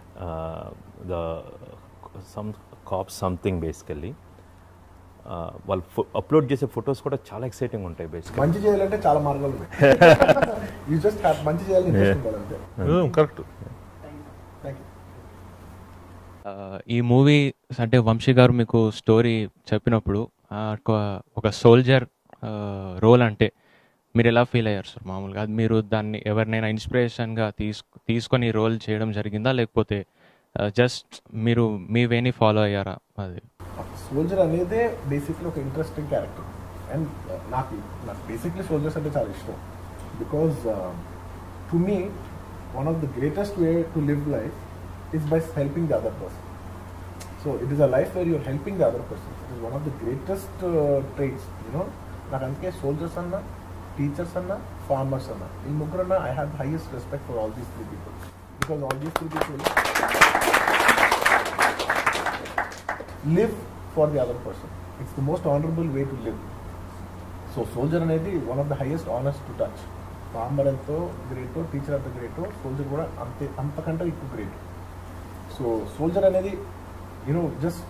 the some cop something basically వాళ్ళు అప్లోడ్ చేసే ఫొటోస్ కూడా చాలా ఎక్సైటింగ్ ఉంటాయి బేసికల్లీ మంచి చేయాలంటే చాలా మార్గాలు ఉన్నాయి యూ జస్ట్ మంచి చేయాలని ఇంట్రెస్ట్ ఉండాలంటే కరెక్ట్ థ్యాంక్ యూ ఆ, ఈ మూవీ అంటే వంశీ గారు మీకు స్టోరీ చెప్పినప్పుడు ఆ, ఒక- ఒక సోల్జర్ రోల్ అంటే మీరు ఎలా ఫీల్ అయ్యారు సార్ మామూలుగా అది మీరు దాన్ని ఎవరినైనా ఇన్స్పిరేషన్గా తీసు తీసుకొని రోల్ చేయడం జరిగిందా లేకపోతే జస్ట్ మీరు మీ వేని ఫాలో అయ్యారా అది సోల్జర్ అనేదే బేసిక్లీ ఒక ఇంట్రెస్టింగ్ క్యారెక్టర్ అండ్ నాకు నాకు బేసిక్లీ సోల్జర్స్ అంటే చాలా ఇష్టం because to me one of the greatest way to live life is by helping the other person so it is a life where you're helping the other person it is one of the greatest trades you know నాకు అందుకే soldiers అన్న teachers అన్న farmers అన్న ఈ ముగ్గురు అన్న I have highest respect for all these three people because all these three people live for the other person it's the most honourable way to live so soldier అనేది one of the highest honours to touch farmer ఎంతో గ్రేటో teacher అంత గ్రేటో soldier కూడా అంతే అంతకంటే ఎక్కువ great so soldier అనేది you know just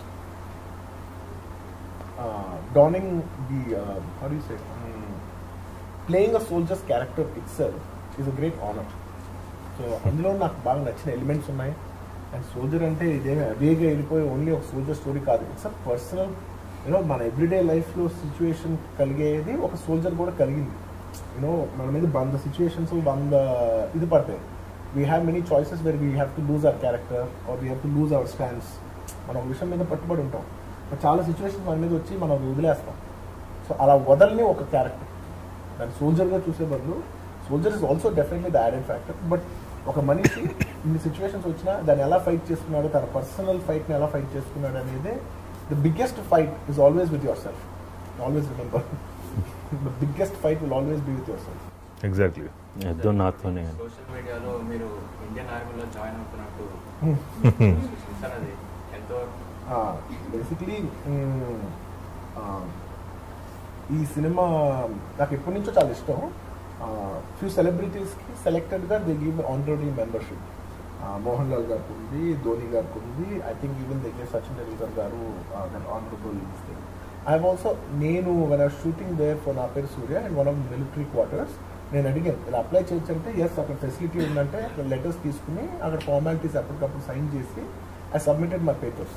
donning the how you say playing a soldiers character itself is a great honour so అందులో నాకు బాగా నచ్చిన ఎలిమెంట్స్ ఉన్నాయి అండ్ సోల్జర్ అంటే ఇదేమి అవేగా వెళ్ళిపోయి ఓన్లీ ఒక సోల్జర్ స్టోరీ కాదు ఇట్స్ అ పర్సనల్ యూనో మన ఎవ్రీడే లైఫ్లో సిచ్యువేషన్ కలిగేది ఒక సోల్జర్ కూడా కలిగింది యూనో మన మీద వంద సిచ్యువేషన్స్ వంద ఇది పడతాయి we have many choices where we have to lose our character or we have to lose our stands మనం ఒక విషయం మీద పట్టుబడి ఉంటాం But చాలా సిచ్యువేషన్స్ మన మీద వచ్చి మనం వదిలేస్తాం సో అలా వదలని ఒక క్యారెక్టర్ దాన్ని సోల్జర్గా చూసే బదులు soldier is also definitely the added factor but ఒక మనిషి ఇన్ని సిచ్యువేషన్స్ వచ్చినా దాన్ని ఎలా ఫైట్ చేసుకున్నాడు తన పర్సనల్ ఫైట్ని ఎలా ఫైట్ చేసుకున్నాడు అనేది the biggest fight is always with yourself always remember the biggest fight will always be with yourself exactly ఎద్దో నాతోనే సోషల్ మీడియాలో మీరు ఇండియన్ ఆర్మీలో జాయిన్ అవుతున్నట్టు సార్ అది ఎంతో బేసిక్లీ ఈ సినిమా నాకు ఎప్పటి నుంచో చాలా ఇష్టం ఫ్యూ సెలబ్రిటీస్కి సెలెక్టెడ్గా they give honorary membership Mohan Lal గారికి ఉంది ధోని గారికి ఉంది ఐ థింక్ ఈవెన్ దగ్గర Sachin Tendulkar garu honourable I also నేను one or shooting there for నా పేరు Surya and one of military quarters నేను అడిగాను ఇలా అప్లై చేయొచ్చు అంటే ఎస్ అక్కడ ఫెసిలిటీ ఉందంటే అక్కడ లెటర్స్ తీసుకుని అక్కడ ఫార్మాలిటీస్ ఎప్పటికప్పుడు సైన్ చేసి I submitted my papers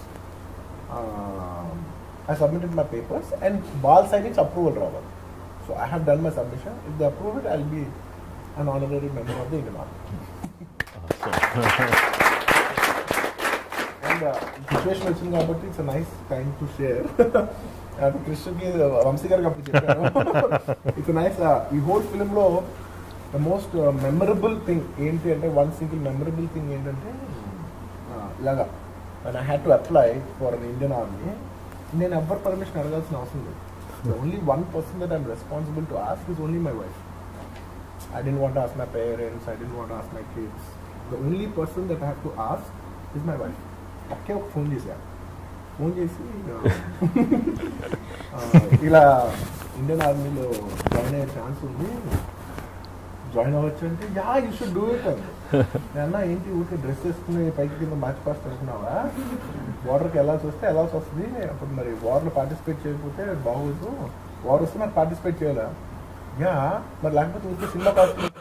I submitted my papers and బాల్ సైడ్ నుంచి అప్రూవల్ రావాలి so I have done my submission if the approve it I be an honorary member of the Indian Army and situation వచ్చింది కాబట్టి it's nice time to share అది కృష్ణకి వంశీ గారికి అప్పుడు చెప్పాను ఇట్స్ నైస్ ఈ హోల్ ఫిలింలో ద మోస్ట్ మెమరబుల్ థింగ్ ఏంటి అంటే వన్ సింగిల్ మెమరబుల్ థింగ్ ఏంటంటే uh, ఇలాగా and I had to apply for an Indian Army నేను ఎవ్వరు పర్మిషన్ అడగాల్సిన అవసరం లేదు the only one person that I'm responsible to ask is only my wife I didn't want to ask my parents, I didn't want to ask my kids. The only person that I have to ask is my wife. ఒకే ఒక phone చేశా phone చేసి ఆ, ఇలా Indian ఆర్మీలో join అయ్యే chance ఉంది join అవ్వచ్చు అంటే yeah you should do it అని నేను అన్నా ఏంటి ఊరికే డ్రెస్ వేసుకుని పైకి కింద మ్యాచ్ పాస్ట్ అనుకున్నావా వాటర్కి వెళ్ళాల్సి వస్తే వెళ్ళాల్సి వస్తుంది అప్పుడు మరి వాటర్లో పార్టిసిపేట్ చేయకపోతే బాగోదు వాటర్ వస్తే మరి పార్టిసిపేట్ చేయాలా యా మరి లేకపోతే ఊరికే సినిమా కాస్ట్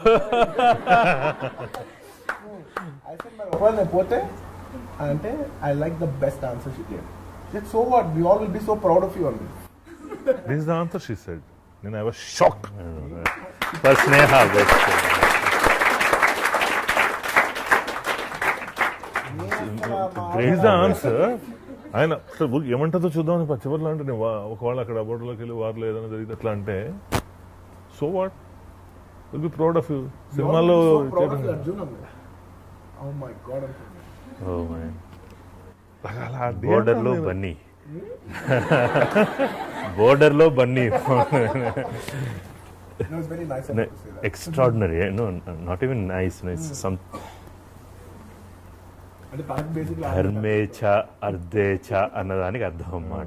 ఒకవేళ నేను పోతే అంటే I like the best answer she gave so what we all will be so proud of you అండి this is the answer she said నేను I was shock for Sneha best this the answer ఆయన అసలు ఊరికి ఏమంటుందో చూద్దామని పచ్చబొట్లు అంటే నేను వా- ఒకవేళ అక్కడ బోర్డులోకి వెళ్ళి వారిలో ఏదైనా జరిగితే అట్లా అంటే so what will be proud of you సినిమాలో ప్రౌడ్ ఆఫ్ చేయడం- అర్జున్ అండి oh my God oh man అలా అది బోర్డర్ లో అంటాను బన్నీ బోర్డర్ లో Bunny No, it's very nice of you to say that. Extraordinary no not even nice nice some అంటే తనకు బేసిక్లీ ధర్మేచ అర్ధేచ అన్నదానికి అర్థం అన్నమాట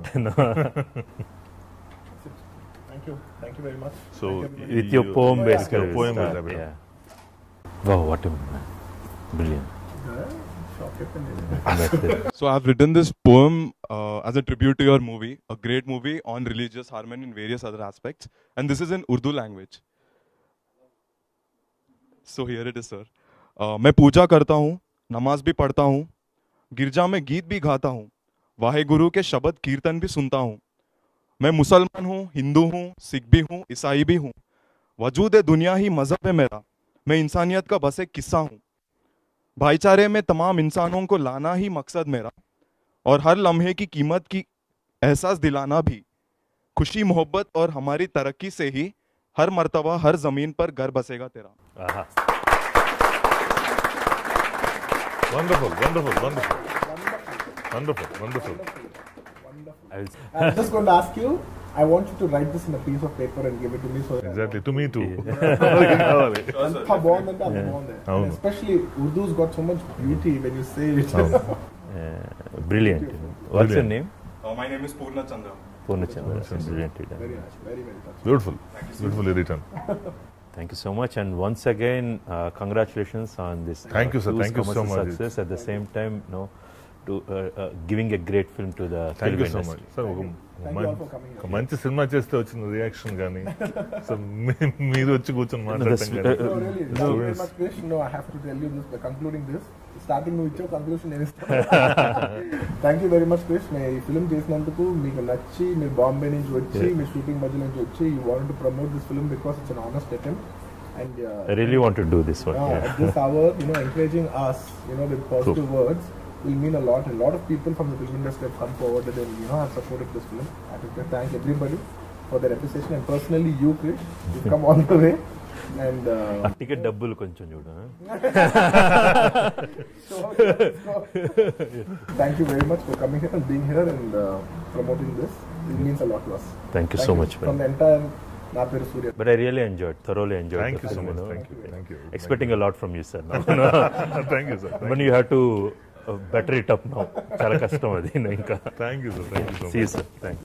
thank you thank you very much So, with your poem Your basically poem is that, yeah. Wow what brilliant So I've written this poem uh, as a tribute to your movie, a great movie on religious harmony and various other aspects, and this is in Urdu language. So here it is, sir. Uh, मैं पूजा करता हूँ नमाज भी पढ़ता हूँ गिरजा में गीत भी गाता हूँ वाहे गुरु के शब्द कीर्तन भी सुनता हूँ मैं मुसलमान हूँ हिंदू हूँ सिख भी हूँ ईसाई भी हूँ वजूद दुनिया ही मजहब है मेरा मैं इंसानियत का बस एक किस्सा हूँ भाईचारे में तमाम इंसानों को लाना ही मकसद मेरा और हर लम्हे की कीमत की एहसास दिलाना भी खुशी मोहब्बत और हमारी तरक्की से ही हर मर्तबा हर जमीन पर घर बसेगा तेरा Wonderful, wonderful, wonderful. Wonderful, wonderful. I'm just going to ask you. I want you to write this in a piece of paper and give it to me so that Exactly, to me too. అంత బాగుందంటే అంత బాగుంది అవును. Especially Urdu's got so much beauty when you say it brilliant what's your name Uh, my name is Purna Chandra. Purnachandra brilliant very nice very very touch Beautiful, beautifully written. Thank you so much, and once again, uh, congratulations on this. Thank you, sir. huge Thank you so commercial much. Success at the same time, no, to uh, uh, giving a great film to the thank film you so industry. Much sir ఒక Thank you all for coming here. ఒక మంచి cinema చేస్తే వచ్చిన reaction కానీ so మీరు వచ్చి కూర్చొని the మాట్లాడటం sw- కానీ uh, No, really. Thank you very much, Krish. No, I have to tell you this by concluding this. Starting నువ్వు ఇచ్చే కంక్లూషన్ నేను ఇస్తాను thank you very much Krish నేను ఈ ఫిల్మ్ చేసినందుకు మీకు నచ్చి మీరు బాంబే నుంచి వచ్చి Yeah. మీ షూటింగ్ మధ్య నుంచి వచ్చి you want to promote this film because it's an honest attempt and I really want to do this one. uh, yeah. at this hour, you know, encouraging us, you know, with positive words will mean a lot. And a lot of people from the film industry have come forward and you know have supported this film. I would like to thank everybody for their appreciation and personally you, Krish, you've come all the way. And uh uh, ticket డబ్బులు కొంచెం చూడు thank you very much for coming here and being here and uh, promoting this. It means a lot to us. Thank you so much, From man. the entire నా పేరు సూర్య But I really enjoyed, thoroughly enjoyed. Thank the you so film, much. know. Thank you. Thank you. Expecting a lot from you, sir. Now. Thank you, sir. Thank When you have to uh, better it up now. చాలా కష్టం అది ఇంకా thank you sir thank you so See you, much sir. Thank you.